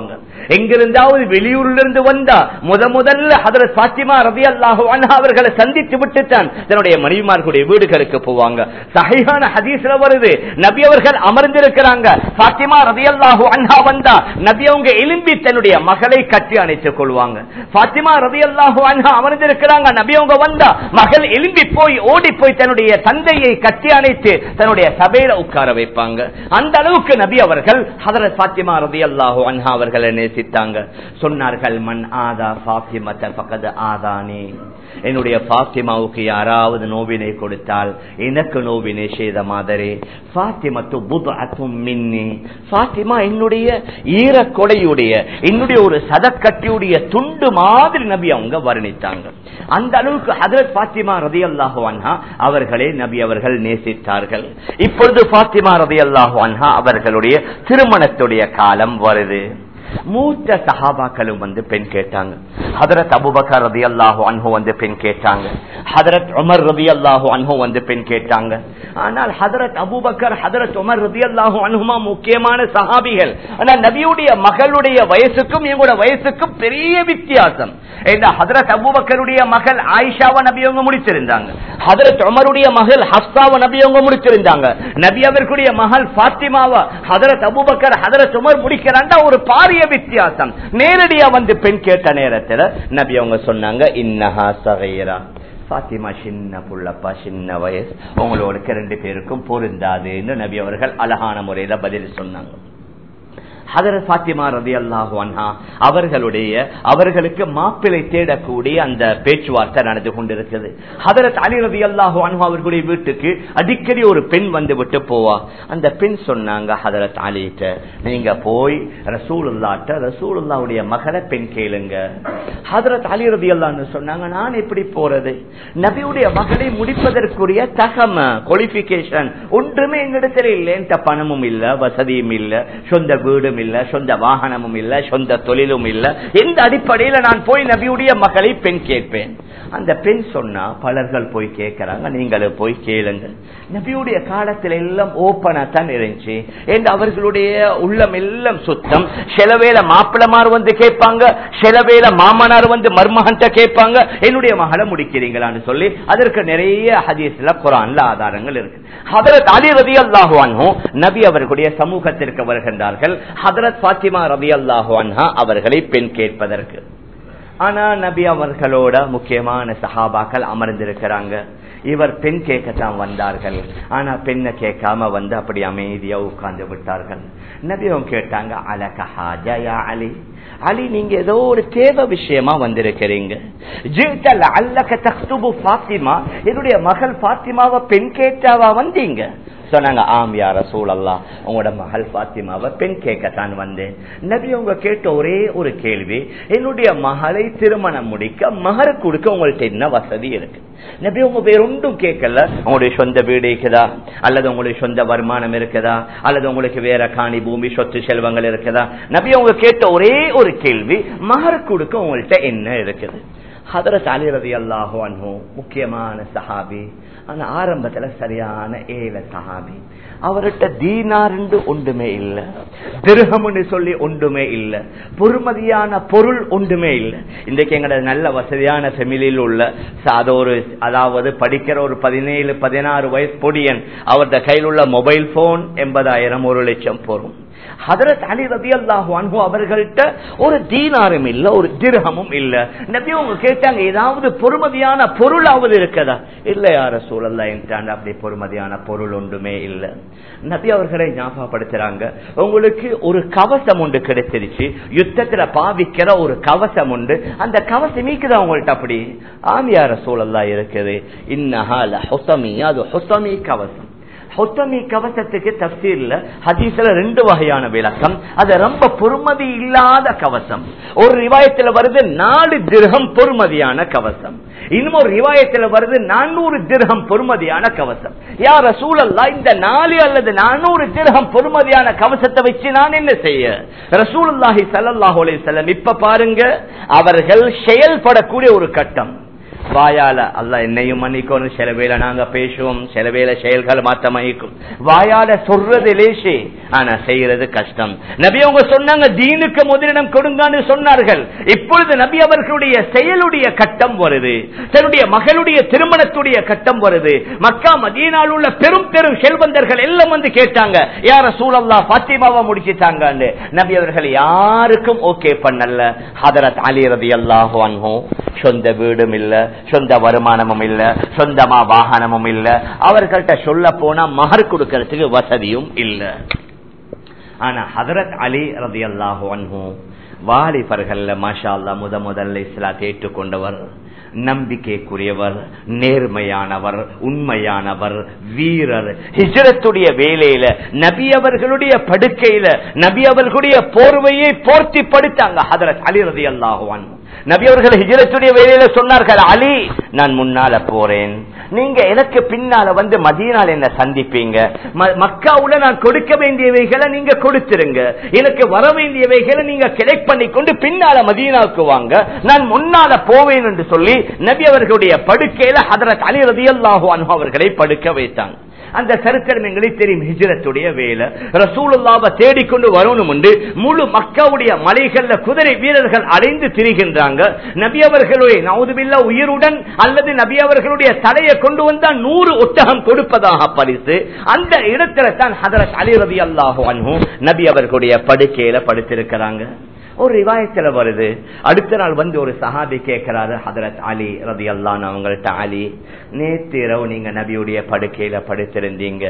எங்கிருந்தாவது வெளியூரிலிருந்து வந்தா முத முதல்ல ஹதரத் பாத்திமா ரவி அல்லாஹு அவர்களை சந்தித்து விட்டுத்தான் தன்னுடைய மனைவிமார்களுடைய வீடுகளுக்கு போவாங்க சகையான ஹதீஸ்ல வருது நபி அவர்கள் அமர்ந்திருக்கிறாங்க பாத்திமா ரவி அல்லாஹு அன்ஹா வந்தா நபி அவங்க எலும்பி தன்னுடைய மகளை கட்டி அணைத்துக் கொள்வாங்க பாத்திமா ரவி அல்லாஹு அன்ஹா அமர்ந்திருக்கிறாங்க நபி அவங்க வந்தா மகள் எலும்பி போய் ஓடி போய் தன்னுடைய தந்தையை கட்டி அணைத்து தன்னுடைய சபையில உட்கார வைப்பாங்க அந்த அளவுக்கு நபி அவர்கள் ஹதரத் பாத்திமா ரதி அல்லாஹு அன்ஹா அவர்களை நேசித்தாங்க சொன்னார்கள் மண் ஆதா பாத்திமத்த பக்கத்து ஆதானே என்னுடைய பாத்திமாவுக்கு யாராவது நோவினை கொடுத்தால் எனக்கு நோவினை செய்த மாதிரி பாத்திமத்து புதும் மின்னி பாத்திமா என்னுடைய ஈரக்கொடையுடைய என்னுடைய ஒரு சதக்கட்டியுடைய துண்டு மாதிரி நபி அவங்க வர்ணித்தாங்க அந்த அளவுக்கு ஹதரத் பாத்திமா ரதி அல்லாஹு அன்ஹா அவர்களே நபி அவர்கள் நேசித்தார்கள் இப்பொழுது பாத்திமா ரதி அல்லாஹு அன்ஹா அவர்களுடைய திருமணத்துடைய காலம் வருது மூத்த சஹாபாக்களும் வந்து பெண் கேட்டாங்க ஹதரத் அபுபக்கர் ரதி அல்லாஹு அன்ஹோ வந்து பெண் கேட்டாங்க ஹதரத் உமர் ரதி அல்லாஹு அன்ஹோ வந்து பெண் கேட்டாங்க ஆனால் ஹதரத் அபுபக்கர் ஹதரத் உமர் ரதி அல்லாஹு அன்ஹுமா முக்கியமான சஹாபிகள் ஆனால் நபியுடைய மகளுடைய வயசுக்கும் இவங்களோட வயசுக்கும் பெரிய வித்தியாசம் ஹதரத் அபுபக்கருடைய மகள் ஆயிஷாவை நபி அவங்க முடிச்சிருந்தாங்க ஹதரத் உமருடைய மகள் ஹப்சாவை நபி அவங்க முடிச்சிருந்தாங்க நபி அவர்களுடைய மகள் பாத்திமாவா ஹதரத் அபுபக்கர் ஹதரத் உமர் முடிக்கிறாண்டா ஒரு பாரிய வித்தியாசம் நேரடியா வந்து பெண் கேட்ட நேரத்தில் நபி அவங்க சொன்னாங்க இன்னஹா சகைரா பாத்திமா சின்ன புள்ளப்பா சின்ன வயசு உங்களுக்கு ரெண்டு பேருக்கும் பொருந்தாதுன்னு நபி அவர்கள் அழகான முறையில பதில் சொன்னாங்க ஹதரத் பாத்திமா ரதி அல்லாஹு அன்ஹா அவர்களுடைய அவர்களுக்கு மாப்பிளை தேடக்கூடிய அந்த பேச்சுவார்த்தை நடந்து கொண்டிருக்கிறது ஹதரத் அலி ரதி அல்லாஹு அன்ஹா அவர்களுடைய வீட்டுக்கு அடிக்கடி ஒரு பெண் வந்து விட்டு போவா அந்த பெண் சொன்னாங்க ஹதரத் அலிட்ட நீங்க போய் ரசூலுல்லாட்ட ரசூலுல்லாவுடைய மகளை பெண் கேளுங்க ஹதரத் அலி ரதி அல்லான்னு சொன்னாங்க நான் எப்படி போறது நபியுடைய மகளை முடிப்பதற்குரிய தகம குவாலிபிகேஷன் ஒன்றுமே எங்கிடத்தில் இல்லைன்ற பணமும் இல்ல வசதியும் இல்ல சொந்த வீடும் இல்ல சொந்த வாகனமும் இல்ல சொந்த தொழிலும் இல்ல எந்த அடிப்படையில நான் போய் நபியுடைய மகளை பெண் கேட்பேன் அந்த பெண் சொன்னா பலர்கள் போய் கேட்கிறாங்க நீங்களும் போய் கேளுங்க நபியுடைய காலத்துல எல்லாம் ஓப்பனா தான் இருந்துச்சு என்று அவர்களுடைய உள்ளம் எல்லாம் சுத்தம் சிலவேல மாப்பிளமார் வந்து கேட்பாங்க சிலவேல மாமனார் வந்து மர்மகன்ட்ட கேட்பாங்க என்னுடைய மகளை முடிக்கிறீங்களான்னு சொல்லி அதற்கு நிறைய ஹதீஸ்ல குரான்ல ஆதாரங்கள் இருக்கு ஹதரத் அலி ரதி அல்லாஹு நபி அவர்களுடைய சமூகத்திற்கு வருகின்றார்கள் ஹதரத் பாத்திமா ரவி அல்லாஹு அன்ஹா அவர்களை பெண் கேட்பதற்கு ஆனா நபி அவர்களோட முக்கியமான சஹாபாக்கள் அமர்ந்திருக்கிறாங்க இவர் பெண் கேட்கத்தான் வந்தார்கள் ஆனா பெண்ணை கேட்காம வந்து அப்படி அமைதியா உட்கார்ந்து விட்டார்கள் நபி அவங்க கேட்டாங்க அலகஹாஜயா அலி அலி நீங்க ஏதோ ஒரு தேவை விஷயமா வந்திருக்கிறீங்க என்னுடைய மகள் பாத்திமாவை பெண் கேட்டாவா வந்தீங்க சொன்னாங்க ஆம் யார சூழல்லா உங்களோட மகள் பாத்திமாவை பெண் கேட்கத்தான் வந்தேன் நபி உங்க கேட்ட ஒரே ஒரு கேள்வி என்னுடைய மகளை திருமணம் முடிக்க மகர கொடுக்க உங்கள்ட்ட என்ன வசதி இருக்கு நபி உங்க வேற ஒன்றும் கேட்கல உங்களுடைய சொந்த வீடு இருக்குதா அல்லது உங்களுடைய சொந்த வருமானம் இருக்குதா அல்லது உங்களுக்கு வேற காணி பூமி சொத்து செல்வங்கள் இருக்குதா நபி உங்க கேட்ட ஒரே ஒரு கேள்வி மகர கொடுக்க உங்கள்ட்ட என்ன இருக்குது ஹதரத் அலி ரதி அல்லாஹோ அன்ஹோ முக்கியமான சஹாபி ஆனா ஆரம்பத்துல சரியான ஏல சஹாபி அவர்கிட்ட தீனார்ண்டு ஒன்றுமே இல்ல திருகம்னு சொல்லி ஒன்றுமே இல்ல பொறுமதியான பொருள் ஒன்றுமே இல்ல இன்றைக்கு எங்கட நல்ல வசதியான ஃபெமிலியில் உள்ள சாத ஒரு அதாவது படிக்கிற ஒரு பதினேழு பதினாறு வயசு பொடியன் அவரது கையில் உள்ள மொபைல் போன் எண்பதாயிரம் ஒரு லட்சம் போரும் ஹதரத் அலி ரதி அல்லாஹு அன்பு அவர்கள்ட்ட ஒரு தீனாரும் இல்ல ஒரு திருகமும் இல்ல நபி அவங்க கேட்டாங்க ஏதாவது பொறுமதியான பொருளாவது இருக்கதா இல்ல யார சூழல்ல என்றாங்க அப்படி பொறுமதியான பொருள் ஒன்றுமே இல்ல நபி அவர்களை ஞாபகப்படுத்துறாங்க உங்களுக்கு ஒரு கவசம் ஒன்று கிடைச்சிருச்சு யுத்தத்துல பாவிக்கிற ஒரு கவசம் உண்டு அந்த கவசம் மீக்குதா உங்கள்ட்ட அப்படி ஆமியார சூழல்லா இருக்குது இன்னஹால ஹொசமி அது ஹொசமி கவசம் ஹொத்தமி கவசத்துக்கு தப்சீர்ல ஹதீஸ்ல ரெண்டு வகையான விளக்கம் அது ரொம்ப பொறுமதி இல்லாத கவசம் ஒரு ரிவாயத்துல வருது நாலு திருகம் பொறுமதியான கவசம் இன்னும் ஒரு ரிவாயத்துல வருது நானூறு திருகம் பொறுமதியான கவசம் யார சூழல்லா இந்த நாலு அல்லது நானூறு திருகம் பொறுமதியான கவசத்தை வச்சு நான் என்ன செய்ய ரசூலுல்லாஹி சல்லாஹூ அலையம் இப்ப பாருங்க அவர்கள் செயல்படக்கூடிய ஒரு கட்டம் வாயால அல்ல என்னையும் மன்னிக்கணும் சில வேளை நாங்க பேசுவோம் சில வேளை செயல்கள் மாத்தமாயிக்கும் வாயால சொல்றது லேசே ஆனா செய்யறது கஷ்டம் நபி அவங்க சொன்னாங்க தீனுக்கு முதலிடம் கொடுங்கன்னு சொன்னார்கள் இப்பொழுது நபி அவர்களுடைய செயலுடைய கட்டம் வருது தன்னுடைய மகளுடைய திருமணத்துடைய கட்டம் வருது மக்கா மதீனால் உள்ள பெரும் பெரும் செல்வந்தர்கள் எல்லாம் வந்து கேட்டாங்க யார சூழல்லா பாத்திமாவா முடிச்சுட்டாங்க நபி அவர்கள் யாருக்கும் ஓகே பண்ணல ஹதரத் அலி ரதி அல்லாஹு அன்ஹும் சொந்த வீடும் இல்ல சொந்த வருமானமும் இல்ல சொந்தமா வாகனமும் இல்ல அவர்கள்ட்ட சொல்ல போனா மகர் கொடுக்கறதுக்கு வசதியும் இல்ல ஆனா ஹதரத் அலி ரதி அல்லாஹு அன்ஹும் வாலிபர்கள்ல மாஷா அல்லா முத முதல்ல இஸ்லாத்தை ஏற்றுக்கொண்டவர் நம்பிக்கைக்குரியவர் நேர்மையானவர் உண்மையானவர் வீரர் ஹிஜரத்துடைய வேலையில நபி அவர்களுடைய படுக்கையில நபி அவர்களுடைய போர்வையை போர்த்தி படுத்தாங்க ஹதரத் அலி ரதி அல்லாஹுவான் நபி அவர்கள் ஹிஜரத்துடைய வேலையில சொன்னார்கள் அலி நான் முன்னால போறேன் நீங்க எனக்கு பின்னால வந்து மதியனால் என்ன சந்திப்பீங்க மக்காவுல நான் கொடுக்க வேண்டியவைகளை நீங்க கொடுத்துருங்க எனக்கு வர வேண்டியவைகளை நீங்க கலெக்ட் பண்ணி கொண்டு பின்னால மதீனாவுக்கு வாங்க நான் முன்னால போவேன் என்று சொல்லி நபி அவர்களுடைய படுக்கையில ஹதரத் அலி ரதி அல்லாஹு அவர்களை படுக்க வைத்தாங்க அந்த சரித்திரம் எங்களுக்கு தெரியும் ஹிஜரத்துடைய வேலை ரசூலுல்லாவை தேடிக்கொண்டு வரணும் என்று முழு மக்காவுடைய மலைகள்ல குதிரை வீரர்கள் அடைந்து திரிகின்றாங்க நபி அவர்களுடைய நவுதுபில்லா உயிருடன் அல்லது நபி அவர்களுடைய தலையை கொண்டு வந்தா நூறு ஒட்டகம் கொடுப்பதாக பரிசு அந்த இடத்துல தான் ஹதரத் அலி ரதி அல்லாஹு அன்ஹு நபி அவர்களுடைய படுக்கையில படுத்திருக்கிறாங்க ஒரு ரிவாயத்துல வருது அடுத்த நாள் வந்து ஒரு சஹாபி கேட்கிறாரு ஹதரத் அலி ரதி அல்லான் அவங்கள்ட்ட அலி நேற்று இரவு நீங்க நபியுடைய படுக்கையில படுத்திருந்தீங்க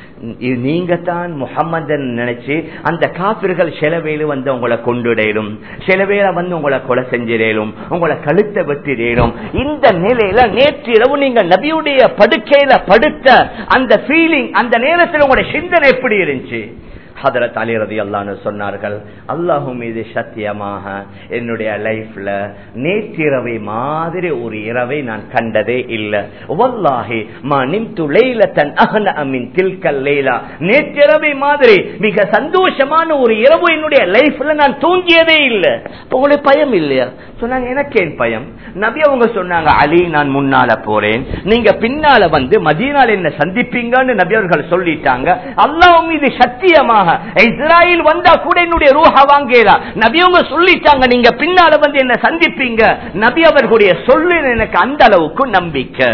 நீங்க தான் முகம்மதன் நினைச்சு அந்த காப்பிர்கள் சிலவேல வந்து உங்களை கொண்டுடையிடும் சிலவேல வந்து உங்களை கொலை செஞ்சிடலும் உங்களை கழுத்தை வெட்டிடலும் இந்த நிலையில நேற்று இரவு நீங்க நபியுடைய படுக்கையில படுத்த அந்த ஃபீலிங் அந்த நேரத்தில் உங்களுடைய சிந்தனை எப்படி இருந்துச்சு ஹதரத் அலி ரதி அல்லான்னு சொன்னார்கள் அல்லாஹு மீது சத்தியமாக என்னுடைய லைஃப்ல நேற்றிரவை மாதிரி ஒரு இரவை நான் கண்டதே இல்லை வல்லாஹி மா நிம்து லைலத்தன் அஹன அமின் தில்கல் லைலா நேற்றிரவை மாதிரி மிக சந்தோஷமான ஒரு இரவு என்னுடைய லைஃப்ல நான் தூங்கியதே இல்லை உங்களுக்கு பயம் இல்லையா சொன்னாங்க எனக்கு ஏன் பயம் நபி அவங்க சொன்னாங்க அலி நான் முன்னால போறேன் நீங்க பின்னால வந்து மதியனால் என்ன சந்திப்பீங்கன்னு நபி அவர்கள் சொல்லிட்டாங்க அல்லாஹ் மீது சத்தியமாக இஸ்ராயல் வந்தா கூட என்னுடைய ரூஹா வாங்கலா நபி அவங்க சொல்லிட்டாங்க நீங்க பின்னால வந்து என்ன சந்திப்பீங்க நபி அவர்களுடைய சொல்லு எனக்கு அந்த அளவுக்கு நம்பிக்கை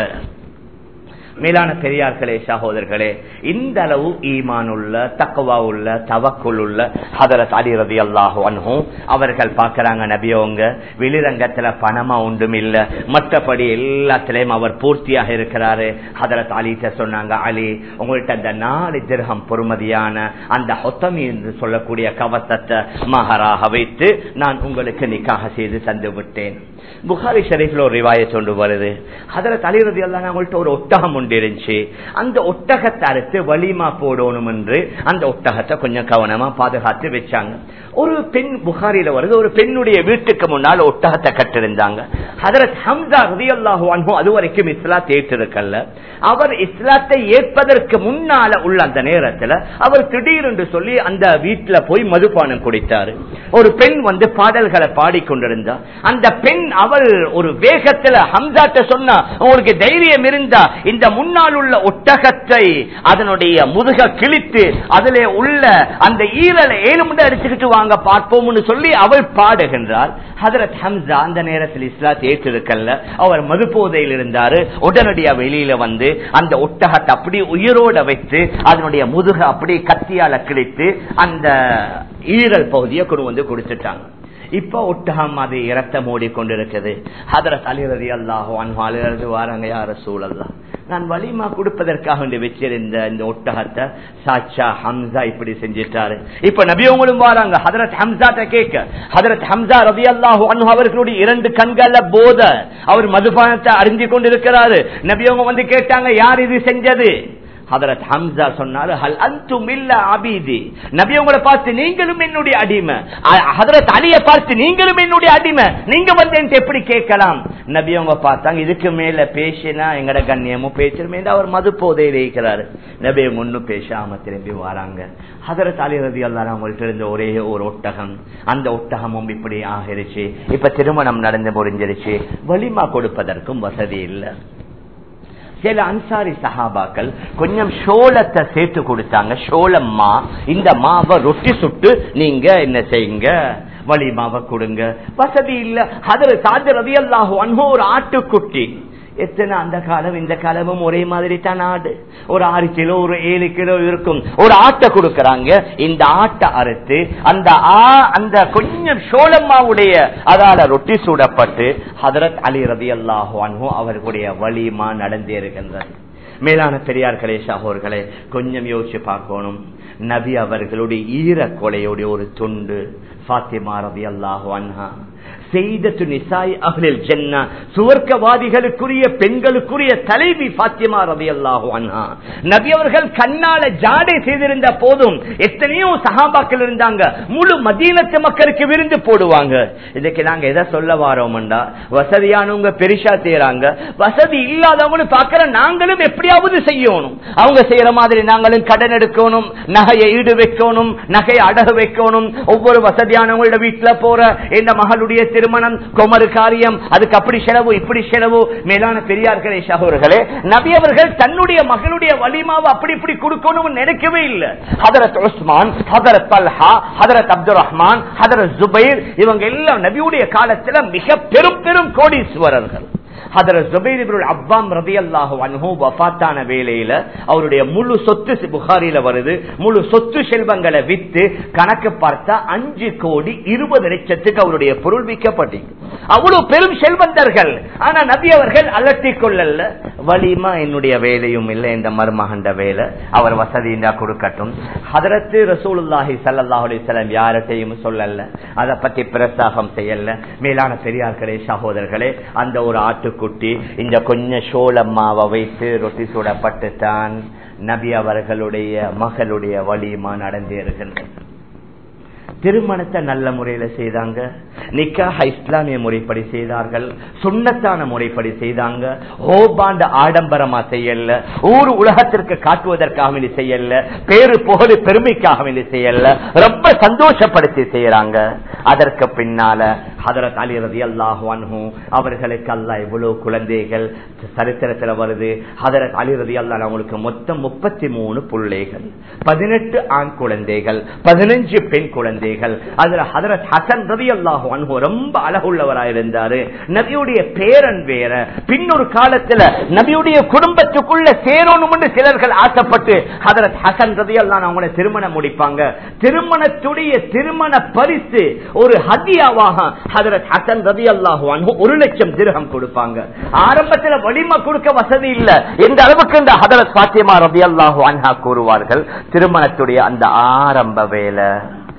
மேலான பெரியார்களே சகோதரர்களே இந்த அளவு ஈமான் உள்ள தக்குவா உள்ள தவக்குள் உள்ள ஹதரத் அலி ரதி அல்லாஹு அன்ஹும் அவர்கள் பாக்குறாங்க நபியவங்க வெளிரங்கத்துல பணமா ஒன்றும் இல்ல மற்றபடி எல்லாத்திலையும் அவர் பூர்த்தியாக இருக்கிறாரு ஹதரத் அலிட்ட சொன்னாங்க அலி உங்கள்கிட்ட அந்த நாலு திருகம் பொறுமதியான அந்த ஹொத்தமி என்று சொல்லக்கூடிய கவசத்தை மகராக வைத்து நான் உங்களுக்கு நிக்காக செய்து தந்து விட்டேன் புகாரி ஷரீஃப்ல ஒரு ரிவாய கொண்டு வருது அதுல தலைவரதி எல்லாம் அவங்கள்ட்ட ஒரு ஒட்டகம் உண்டு இருந்துச்சு அந்த ஒட்டகத்தை அறுத்து வலிமா போடணும் என்று அந்த ஒட்டகத்தை கொஞ்சம் கவனமா பாதுகாத்து வச்சாங்க ஒரு பெண் புகாரில வருது ஒரு பெண்ணுடைய வீட்டுக்கு முன்னால் ஒட்டகத்தை கட்டிருந்தாங்க ஹதரத் ஹம்சா ரதி அல்லாஹு அன்பு அது வரைக்கும் இஸ்லாத்தை ஏற்றிருக்கல்ல அவர் இஸ்லாத்தை ஏற்பதற்கு முன்னால உள்ள அந்த நேரத்துல அவர் திடீரென்று சொல்லி அந்த வீட்டுல போய் மதுபானம் குடித்தாரு ஒரு பெண் வந்து பாடல்களை பாடிக்கொண்டிருந்தா அந்த பெண் அவள் ஒரு வேகத்துல ஹம்சாட்ட சொன்னா உங்களுக்கு தைரியம் இருந்தா இந்த முன்னால் உள்ள ஒட்டகத்தை அதனுடைய முதுக கிழித்து அதிலே உள்ள அந்த ஈரலை ஏழு முண்டை அடிச்சுக்கிட்டு வாங்க பார்ப்போம்னு சொல்லி அவள் பாடுகின்றார் ஹதரத் ஹம்சா அந்த நேரத்தில் இஸ்லாத் ஏற்றிருக்கல்ல அவர் மதுபோதையில் இருந்தாரு உடனடியா வெளியில வந்து அந்த ஒட்டகத்தை அப்படி உயிரோட வைத்து அதனுடைய முதுக அப்படி கத்தியால கிழித்து அந்த ஈரல் பகுதியை கொண்டு வந்து கொடுத்துட்டாங்க இப்ப ஒட்டகம் அது இரத்த மூடி கொண்டிருக்குது அதர தலைவரி அல்லாஹோ அன்பாலிருந்து வாராங்க யார சூழல்லா நான் வலிமா கொடுப்பதற்காக வேண்டி வச்சிருந்த இந்த ஒட்டகத்தை சாச்சா ஹம்சா இப்படி செஞ்சிட்டாரு இப்ப நபியவங்களும் வராங்க ஹதரத் ஹம்சாட்ட கேட்க ஹதரத் ஹம்சா ரவி அல்லாஹு அன்ஹு அவர்களுடைய இரண்டு கண்கள்ல போத அவர் மதுபானத்தை அறிஞ்சு கொண்டிருக்கிறாரு நபியவங்க வந்து கேட்டாங்க யார் இது செஞ்சது ஹதரத் ஹம்சா சொன்னாரு ஹல் அந்தும் இல்ல அபீதி நபி உங்களை பார்த்து நீங்களும் என்னுடைய அடிமை அ- ஹதரத் அலிய பார்த்து நீங்களும் என்னுடைய அடிமை நீங்க வந்து என்கிட்ட எப்படி கேட்கலாம் நபி அவங்க பார்த்தாங்க இதுக்கு மேல பேசினா எங்கட கண்ணியமும் பேச்சிருமே அவர் மது போதையில் இருக்கிறாரு நபி அவங்க ஒன்னும் பேசாம திரும்பி வராங்க ஹதரத் அலி ரதி அல்லாஹ் அவங்கள்ட்ட இருந்த ஒரே ஒரு ஒட்டகம் அந்த ஒட்டகமும் இப்படி ஆகிருச்சு இப்ப திருமணம் நடந்து முடிஞ்சிருச்சு வலிமா கொடுப்பதற்கும் வசதி இல்லை சில அன்சாரி சஹாபாக்கள் கொஞ்சம் சோளத்தை சேர்த்து கொடுத்தாங்க சோளம்மா இந்த மாவை ரொட்டி சுட்டு நீங்க என்ன செய்யுங்க வலிமாவை கொடுங்க வசதி இல்ல அதுல சாஜர் ரவி அல்லாஹு அன்போ ஒரு ஆட்டுக்குட்டி எத்தனை அந்த காலம் இந்த காலமும் ஒரே மாதிரி தான் ஆடு ஒரு ஆறு கிலோ ஒரு ஏழு கிலோ இருக்கும் ஒரு ஆட்டை கொடுக்கறாங்க இந்த ஆட்டை அறுத்து அந்த ஆ அந்த கொஞ்சம் சோளம்மாவுடைய அதால ரொட்டி சூடப்பட்டு ஹதரத் அலி ரதி அல்லாஹு அன்ஹு அவர்களுடைய வலிமா நடந்தே இருக்கின்றது மேலான பெரியார்களே சகோர்களே கொஞ்சம் யோசிச்சு பார்க்கணும் நபி அவர்களுடைய ஈர கொலையுடைய ஒரு துண்டு ஃபாத்திமா ரதி அல்லாஹு அன்ஹா செய்தத்து நிசாய் அகலில் ஜென்னா சுவர்க்கவாதிகளுக்குரிய பெண்களுக்குரிய தலைவி பாத்தியமா ரவி அல்லாஹு அண்ணா நபி அவர்கள் கண்ணால ஜாடை செய்திருந்த போதும் எத்தனையோ சகாபாக்கள் இருந்தாங்க முழு மதீனத்து மக்களுக்கு விருந்து போடுவாங்க இதுக்கு நாங்க எதை சொல்ல வாரோம்டா வசதியானவங்க பெருசா செய்யறாங்க வசதி இல்லாதவங்களும் பாக்குற நாங்களும் எப்படியாவது செய்யணும் அவங்க செய்யற மாதிரி நாங்களும் கடன் எடுக்கணும் நகையை ஈடு வைக்கணும் நகையை அடகு வைக்கணும் ஒவ்வொரு வசதியானவங்களோட வீட்டுல போற இந்த மகளுடைய திருமணம் கொமரு காரியம் அதுக்கு அப்படி செலவு இப்படி செலவு மேலான பெரியார்களே சகோதரர்களே நபி அவர்கள் தன்னுடைய மகளுடைய வலிமாவை அப்படி இப்படி கொடுக்கணும்னு நினைக்கவே இல்லை Hazrat Usman Hazrat Talha Hazrat Abdul Rahman Hazrat Zubair இவங்க எல்லாம் நபியுடைய காலத்துல மிக பெரும் பெரும் கோடீஸ்வரர்கள் ஹதரத் ஜுபைர் இப்னுல் அவ்வாம் ரலியல்லாஹு அன்ஹு வஃபாத்தான வேளையில அவருடைய முழு சொத்து புகாரில வருது முழு சொத்து செல்வங்களை வித்து கணக்கு பார்த்தா அஞ்சு கோடி இருபது லட்சத்துக்கு அவருடைய பொருள் விற்கப்பட்டீங்க அவ்வளவு பெரும் செல்வந்தர்கள் ஆனா நபி அவர்கள் அலட்டி கொள்ளல வலிமா என்னுடைய வேலையும் இல்லை இந்த மருமகண்ட வேலை அவர் வசதியா கொடுக்கட்டும் ஹதரத்து ரசூலுல்லாஹி ஸல்லல்லாஹு அலைஹி வஸல்லம் யார்கிட்டையும் சொல்லல அதை பத்தி பிரசாகம் செய்யல மேலான பெரியார்களே சகோதரர்களே அந்த ஒரு ஆட்டுக்குட்டி இந்த கொஞ்சம் சோளம்மாவை வைத்து ரொட்டி சுடப்பட்டு தான் நபி அவர்களுடைய மகளுடைய வலிமா நடந்தே இருக்கின்றது திருமணத்தை நல்ல முறையில செய்தாங்க நிக்காஹ இஸ்லாமிய முறைப்படி செய்தார்கள் சுண்ணத்தான முறைப்படி செய்தாங்க ஓபாண்ட ஆடம்பரமா செய்யல ஊர் உலகத்திற்கு காட்டுவதற்காக வேண்டி செய்யல பேரு புகழ் பெருமைக்காக வேண்டி செய்யல ரொம்ப சந்தோஷப்படுத்தி செய்யறாங்க அதற்கு பின்னால ஹதரத் அலி ரதி அல்லாஹு அவர்களுக்கு அல்ல இவ்வளவு குழந்தைகள் சரித்திரத்துல வருது ஹதரத் அலி ரதி அல்லா அவங்களுக்கு மொத்தம் முப்பத்தி மூணு பிள்ளைகள் பதினெட்டு ஆண் குழந்தைகள் பதினஞ்சு பெண் குழந்தைகள் அதுல ஹதரத் ஹசன் ரதி அல்லாஹு அன்ஹு ரொம்ப அழகுள்ளவராக இருந்தாரு நபியுடைய பேரன் வேற பின்னொரு காலத்துல நபியுடைய குடும்பத்துக்குள்ள சேரணும்னு சிலர்கள் ஆசைப்பட்டு ஹதரத் ஹசன் ரதி அல்லா அவங்கள திருமணம் முடிப்பாங்க திருமணத்துடைய திருமண பரிசு ஒரு ஹதியாவாக ஹதரத் ஹசன் ரதி அல்லாஹு அன்ஹு ஒரு லட்சம் திருகம் கொடுப்பாங்க ஆரம்பத்துல வலிமை கொடுக்க வசதி இல்ல எந்த அளவுக்கு இந்த ஹதரத் பாத்தியமா ரதி அல்லாஹு அன்ஹா கூறுவார்கள் திருமணத்துடைய அந்த ஆரம்ப வேலை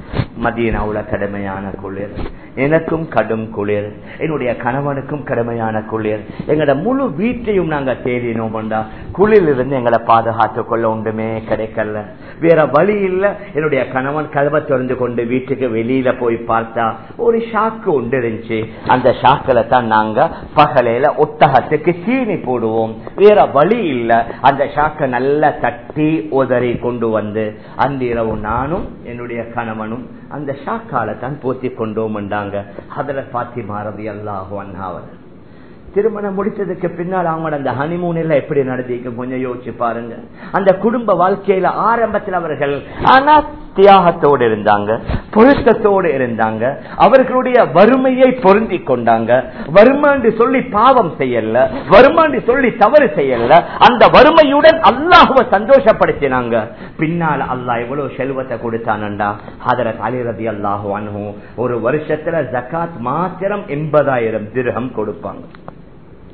மதீனாவுல கடுமையான குளிர் எனக்கும் கடும் குளிர் என்னுடைய கணவனுக்கும் கடுமையான குளிர் எங்கட முழு வீட்டையும் நாங்க தேடினோம்டா குளிர் இருந்து எங்களை பாதுகாத்துக் கொள்ள ஒன்றுமே கிடைக்கல வேற வழி இல்ல என்னுடைய கணவன் கதவை திறந்து கொண்டு வீட்டுக்கு வெளியில போய் பார்த்தா ஒரு ஷாக்கு ஒன்று இருந்துச்சு அந்த ஷாக்கில தான் நாங்க பகலையில ஒட்டகத்துக்கு சீனி போடுவோம் வேற வழி இல்ல அந்த ஷாக்கை நல்லா தட்டி உதறி கொண்டு வந்து அந்த இரவு நானும் என்னுடைய கணவனும் அந்த ஷாக்கால தான் போத்தி கொண்டோம் அதுல பாத்திமா ரவி அல்லாஹு அண்ணாவர் திருமணம் முடிச்சதுக்கு பின்னால் அவங்களோட அந்த ஹனிமூன் எல்லாம் எப்படி நடந்திருக்கு கொஞ்சம் யோசிச்சு பாருங்க அந்த குடும்ப வாழ்க்கையில ஆரம்பத்தில் அவர்கள் ஆனா தியாகத்தோடு இருந்தாங்க பொருத்தத்தோடு இருந்தாங்க அவர்களுடைய வறுமையை பொருந்தி கொண்டாங்க வருமாண்டு சொல்லி பாவம் செய்யல வருமாண்டு சொல்லி தவறு செய்யல அந்த வறுமையுடன் அல்லாஹுவ சந்தோஷப்படுத்தினாங்க பின்னால் அல்லாஹ் எவ்வளவு செல்வத்தை கொடுத்தானண்டா அதர அலிரதி அல்லாஹு அனு ஒரு வருஷத்துல ஜக்காத் மாத்திரம் எண்பதாயிரம் திருகம் கொடுப்பாங்க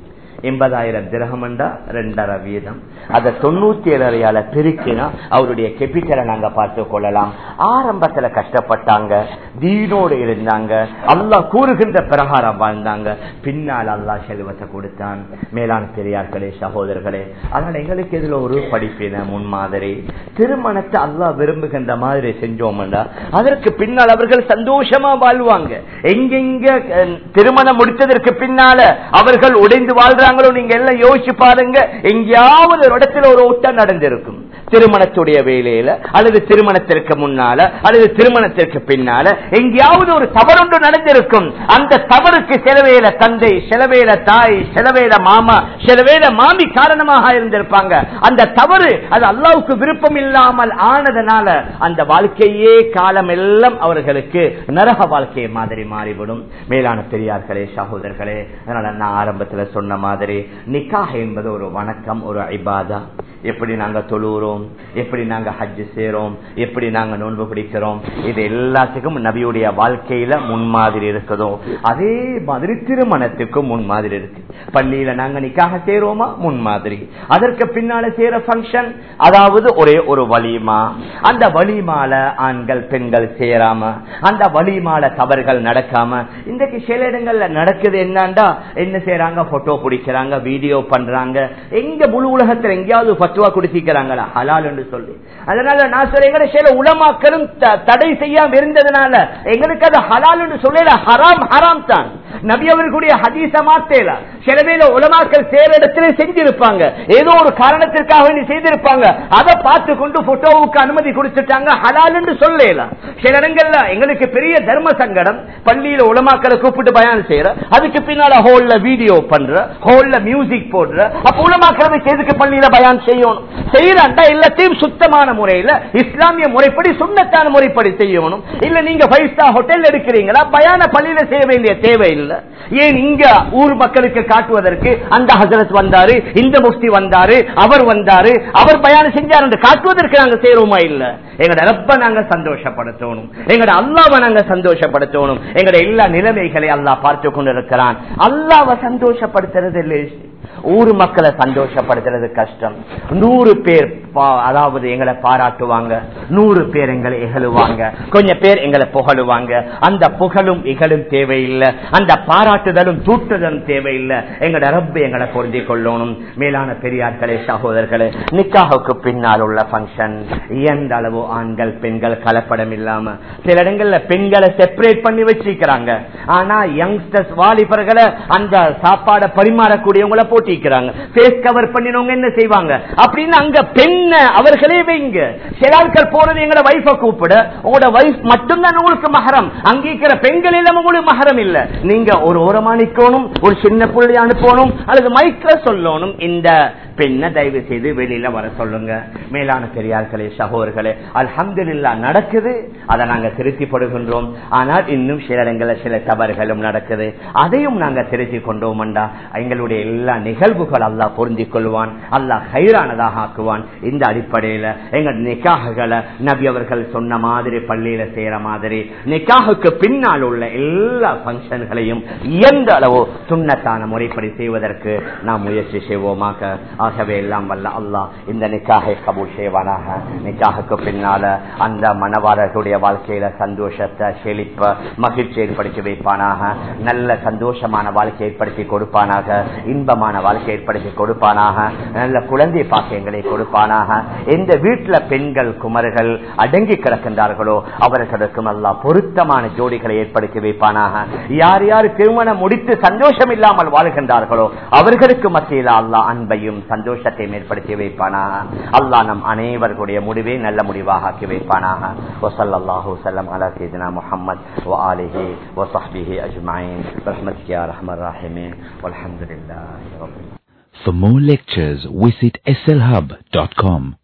எண்பதாயிரம் திரகம்ண்டா ரெண்டரை வீதம் அதை தொண்ணூத்தி ஏழு அறையால பெருக்கினா அவருடைய கெபிட்டலை நாங்க பார்த்து கொள்ளலாம் ஆரம்பத்துல கஷ்டப்பட்டாங்க தீனோடு இருந்தாங்க அல்லாஹ் கூறுகின்ற பிரகாரம் வாழ்ந்தாங்க பின்னால் அல்லாஹ் செல்வத்தை கொடுத்தான் மேலான பெரியார்களே சகோதரர்களே அதனால எங்களுக்கு இதுல ஒரு படிப்பின முன்மாதிரி திருமணத்தை அல்லாஹ் விரும்புகின்ற மாதிரி செஞ்சோம்டா அதற்கு பின்னால் அவர்கள் சந்தோஷமா வாழ்வாங்க எங்கெங்க அஹ், திருமணம் முடித்ததற்கு பின்னால அவர்கள் உடைந்து வாழ்றாங்களோ நீங்க எல்லாம் யோசிச்சு பாருங்க எங்கேயாவது ஒரு இடத்துல ஒரு ஓட்டம் நடந்திருக்கும் திருமணத்துடைய வேலையில அல்லது திருமணத்திற்கு முன்னால அல்லது திருமணத்திற்கு பின்னால எங்கேயாவது ஒரு தவறொன்று நடந்திருக்கும் அந்த தவறுக்கு செலவேல தந்தை செலவேல தாய் செலவேல மாமா செலவேல மாமி காரணமாக இருந்திருப்பாங்க அந்த தவறு அது அல்லாவுக்கு விருப்பம் இல்லாமல் ஆனதனால அந்த வாழ்க்கையே காலம் எல்லாம் அவர்களுக்கு நரக வாழ்க்கை மாதிரி மாறிவிடும் மேலான பெரியார்களே சகோதரர்களே அதனால நான் ஆரம்பத்துல சொன்ன மாதிரி நிக்காக என்பது ஒரு வணக்கம் ஒரு ஐபாதா எப்படி நாங்க தொழுகிறோம் எப்படி நாங்க ஹஜ் செய்றோம் எப்படி நாங்க நோன்பு பிடிக்கிறோம் இது எல்லாத்துக்கும் நபியுடைய வாழ்க்கையில முன்மாதிரி இருக்குதோ அதே மாதிரி திருமணத்துக்கும் முன்மாதிரி இருக்கு பள்ளியில நாங்க நிக்காக செய்றோமா முன்மாதிரி அதற்கு பின்னால செய்யற ஃபங்க்ஷன் அதாவது ஒரே ஒரு வலிமா அந்த வலிமால ஆண்கள் பெண்கள் சேராம அந்த வலிமால தவறுகள் நடக்காம இன்றைக்கு சில இடங்கள்ல நடக்குது என்னண்டா என்ன செய்யறாங்க போட்டோ பிடிக்கிறாங்க வீடியோ பண்றாங்க எங்க முழு உலகத்துல எங்கேயாவது பத்துவா குடிச்சிக்கிறாங்களா ஹலால் என்று சொல்லி அதனால நான் சொல்றேன் எங்கட சில உலமாக்களும் த- தடை செய்யாம இருந்ததுனால எங்களுக்கு அது ஹலால் என்று சொல்லல ஹராம் ஹராம் தான் நபி அவர்களுடைய ஹதீச மாத்தேல சில வேளை உலமாக்கள் சேர இடத்துல செஞ்சிருப்பாங்க ஏதோ ஒரு காரணத்திற்காக வேண்டி செய்திருப்பாங்க அதை பார்த்து கொண்டு போட்டோவுக்கு அனுமதி கொடுத்துட்டாங்க ஹலால் என்று சொல்லல சில இடங்கள்ல எங்களுக்கு பெரிய தர்ம சங்கடம் பள்ளியில உலமாக்களை கூப்பிட்டு பயான் செய்யற அதுக்கு பின்னால ஹோல்ல வீடியோ பண்ற ஹோல்ல மியூசிக் போடுற அப்ப உலமாக்களை எதுக்கு பள்ளியில பயான் செய்யணும் செய்யறாண்டா எல்லாத்தையும் சுத்தமான முறையில இஸ்லாமிய முறைப்படி சுண்ணத்தான முறைப்படி செய்யணும் இல்ல நீங்க ஃபைவ் ஸ்டார் ஹோட்டல் எடுக்கிறீங்களா பயான பள்ளியில செய்ய வேண்டிய தேவை இல்லை ஏன் இங்க ஊர் மக்களுக்கு காட்டுவதற்கு அந்த ஹசரத் வந்தாரு இந்த முஃப்தி வந்தாரு அவர் வந்தாரு அவர் பயானம் செஞ்சார் என்று காட்டுவதற்கு நாங்க செய்யறோமா இல்ல எங்கட ரப்ப நாங்க சந்தோஷப்படுத்தணும் எங்கட அல்லாவை நாங்க சந்தோஷப்படுத்தணும் எங்கட எல்லா நிலைமைகளை அல்லாஹ் பார்த்து கொண்டிருக்கிறான் அல்லாவை சந்தோஷப்படுத்துறது இல்லை ஊர் மக்களை சந்தோஷப்படுத்துறது கஷ்டம் நூறு பேர் பா- அதாவது எங்களை பாராட்டுவாங்க நூறு பேர் எங்களை இகழுவாங்க கொஞ்சம் பேர் எங்களை புகழுவாங்க அந்த புகழும் இகழும் தேவையில்லை அந்த பாராட்டுதலும் தூட்டுதலும் தேவையில்லை எங்களோட ரப்பு எங்களை பொருந்தி கொள்ளணும் மேலான பெரியார்களே சகோதரர்களே நிக்காவுக்கு பின்னால் உள்ள பங்கன் எந்த அளவு ஆண்கள் பெண்கள் கலப்படம் இல்லாம சில இடங்கள்ல பெண்களை செப்பரேட் பண்ணி வச்சிருக்கிறாங்க ஆனா யங்ஸ்டர்ஸ் வாலிபர்களை அந்த சாப்பாடை பரிமாறக்கூடியவங்களை போட்டிக்கிறாங்க ஃபேஸ் கவர் பண்ணினவங்க என்ன செய்வாங்க அப்படின்னு அங்க பெண்ண அவர்களே வைங்க சில ஆட்கள் போறது எங்களோட வைஃப கூப்பிட உங்களோட வைஃப் மட்டும்தான் உங்களுக்கு மகரம் அங்க இருக்கிற பெண்கள் எல்லாம் உங்களுக்கு மகரம் இல்ல நீங்க ஒரு ஓரமா நிக்கணும் ஒரு சின்ன புள்ளி அனுப்பணும் அல்லது மைக்ல சொல்லணும் இந்த பெண்ணை தயவு செய்து வெளியில வர சொல்லுங்க மேலான பெரியார்களே சகோதரர்களே அல்ஹம்துலில்லா நடக்குது அதை நாங்க திருத்திப்படுகின்றோம் ஆனால் இன்னும் சில இடங்களில் சில தவறுகளும் நடக்குது அதையும் நாங்க திருத்தி கொண்டோம்டா எங்களுடைய எல்லா நிகழ்வுகள் அல்லாஹ் பொருந்திக் கொள்வான் அல்லாஹ் ஹைரானதாக ஆக்குவான் இந்த அடிப்படையில எங்க நிக்காகுகளை நபி அவர்கள் சொன்ன மாதிரி பள்ளியில செய்யற மாதிரி நிக்காகுக்கு பின்னால் உள்ள எல்லா பங்கன்களையும் எந்த அளவு சுண்ணத்தான முறைப்படி செய்வதற்கு நாம் முயற்சி செய்வோமாக ஆகவே எல்லாம் வல்ல அல்லாஹ் இந்த நிக்காகை கபூல் செய்வானாக நிக்காகுக்கு பின்னால அந்த மனவாளர்களுடைய வாழ்க்கையில சந்தோஷத்தை செழிப்ப மகிழ்ச்சி ஏற்படுத்தி வைப்பானாக நல்ல சந்தோஷமான வாழ்க்கை ஏற்படுத்தி கொடுப்பானாக இன்பமான வாழ்க்கை ஏற்படுத்தி கொடுப்பானாக நல்ல குழந்தை பாக்கியங்களை கொடுப்பானாக எந்த வீட்டுல பெண்கள் குமர்கள் அடங்கி கிடக்கின்றார்களோ அவர்களுக்கும் அல்லாஹ் பொருத்தமான ஜோடிகளை ஏற்படுத்தி வைப்பானாக யார் யார் திருமணம் முடித்து சந்தோஷம் இல்லாமல் வாழ்கின்றார்களோ அவர்களுக்கு மத்தியில் அல்லாஹ் அன்பையும் சந்தோஷத்தையும் ஏற்படுத்தி வைப்பானாக அல்லாஹ் நம் அனைவர்களுடைய முடிவை நல்ல முடிவாக ஆக்கி வைப்பானாக வசல்லாஹு வசல்லம் அலா சீதனா Muhammad وآله وصحبه أجمعين برحمتك يا أرحم الراحمين والحمد لله رب العالمين For more lectures, visit slhub.com.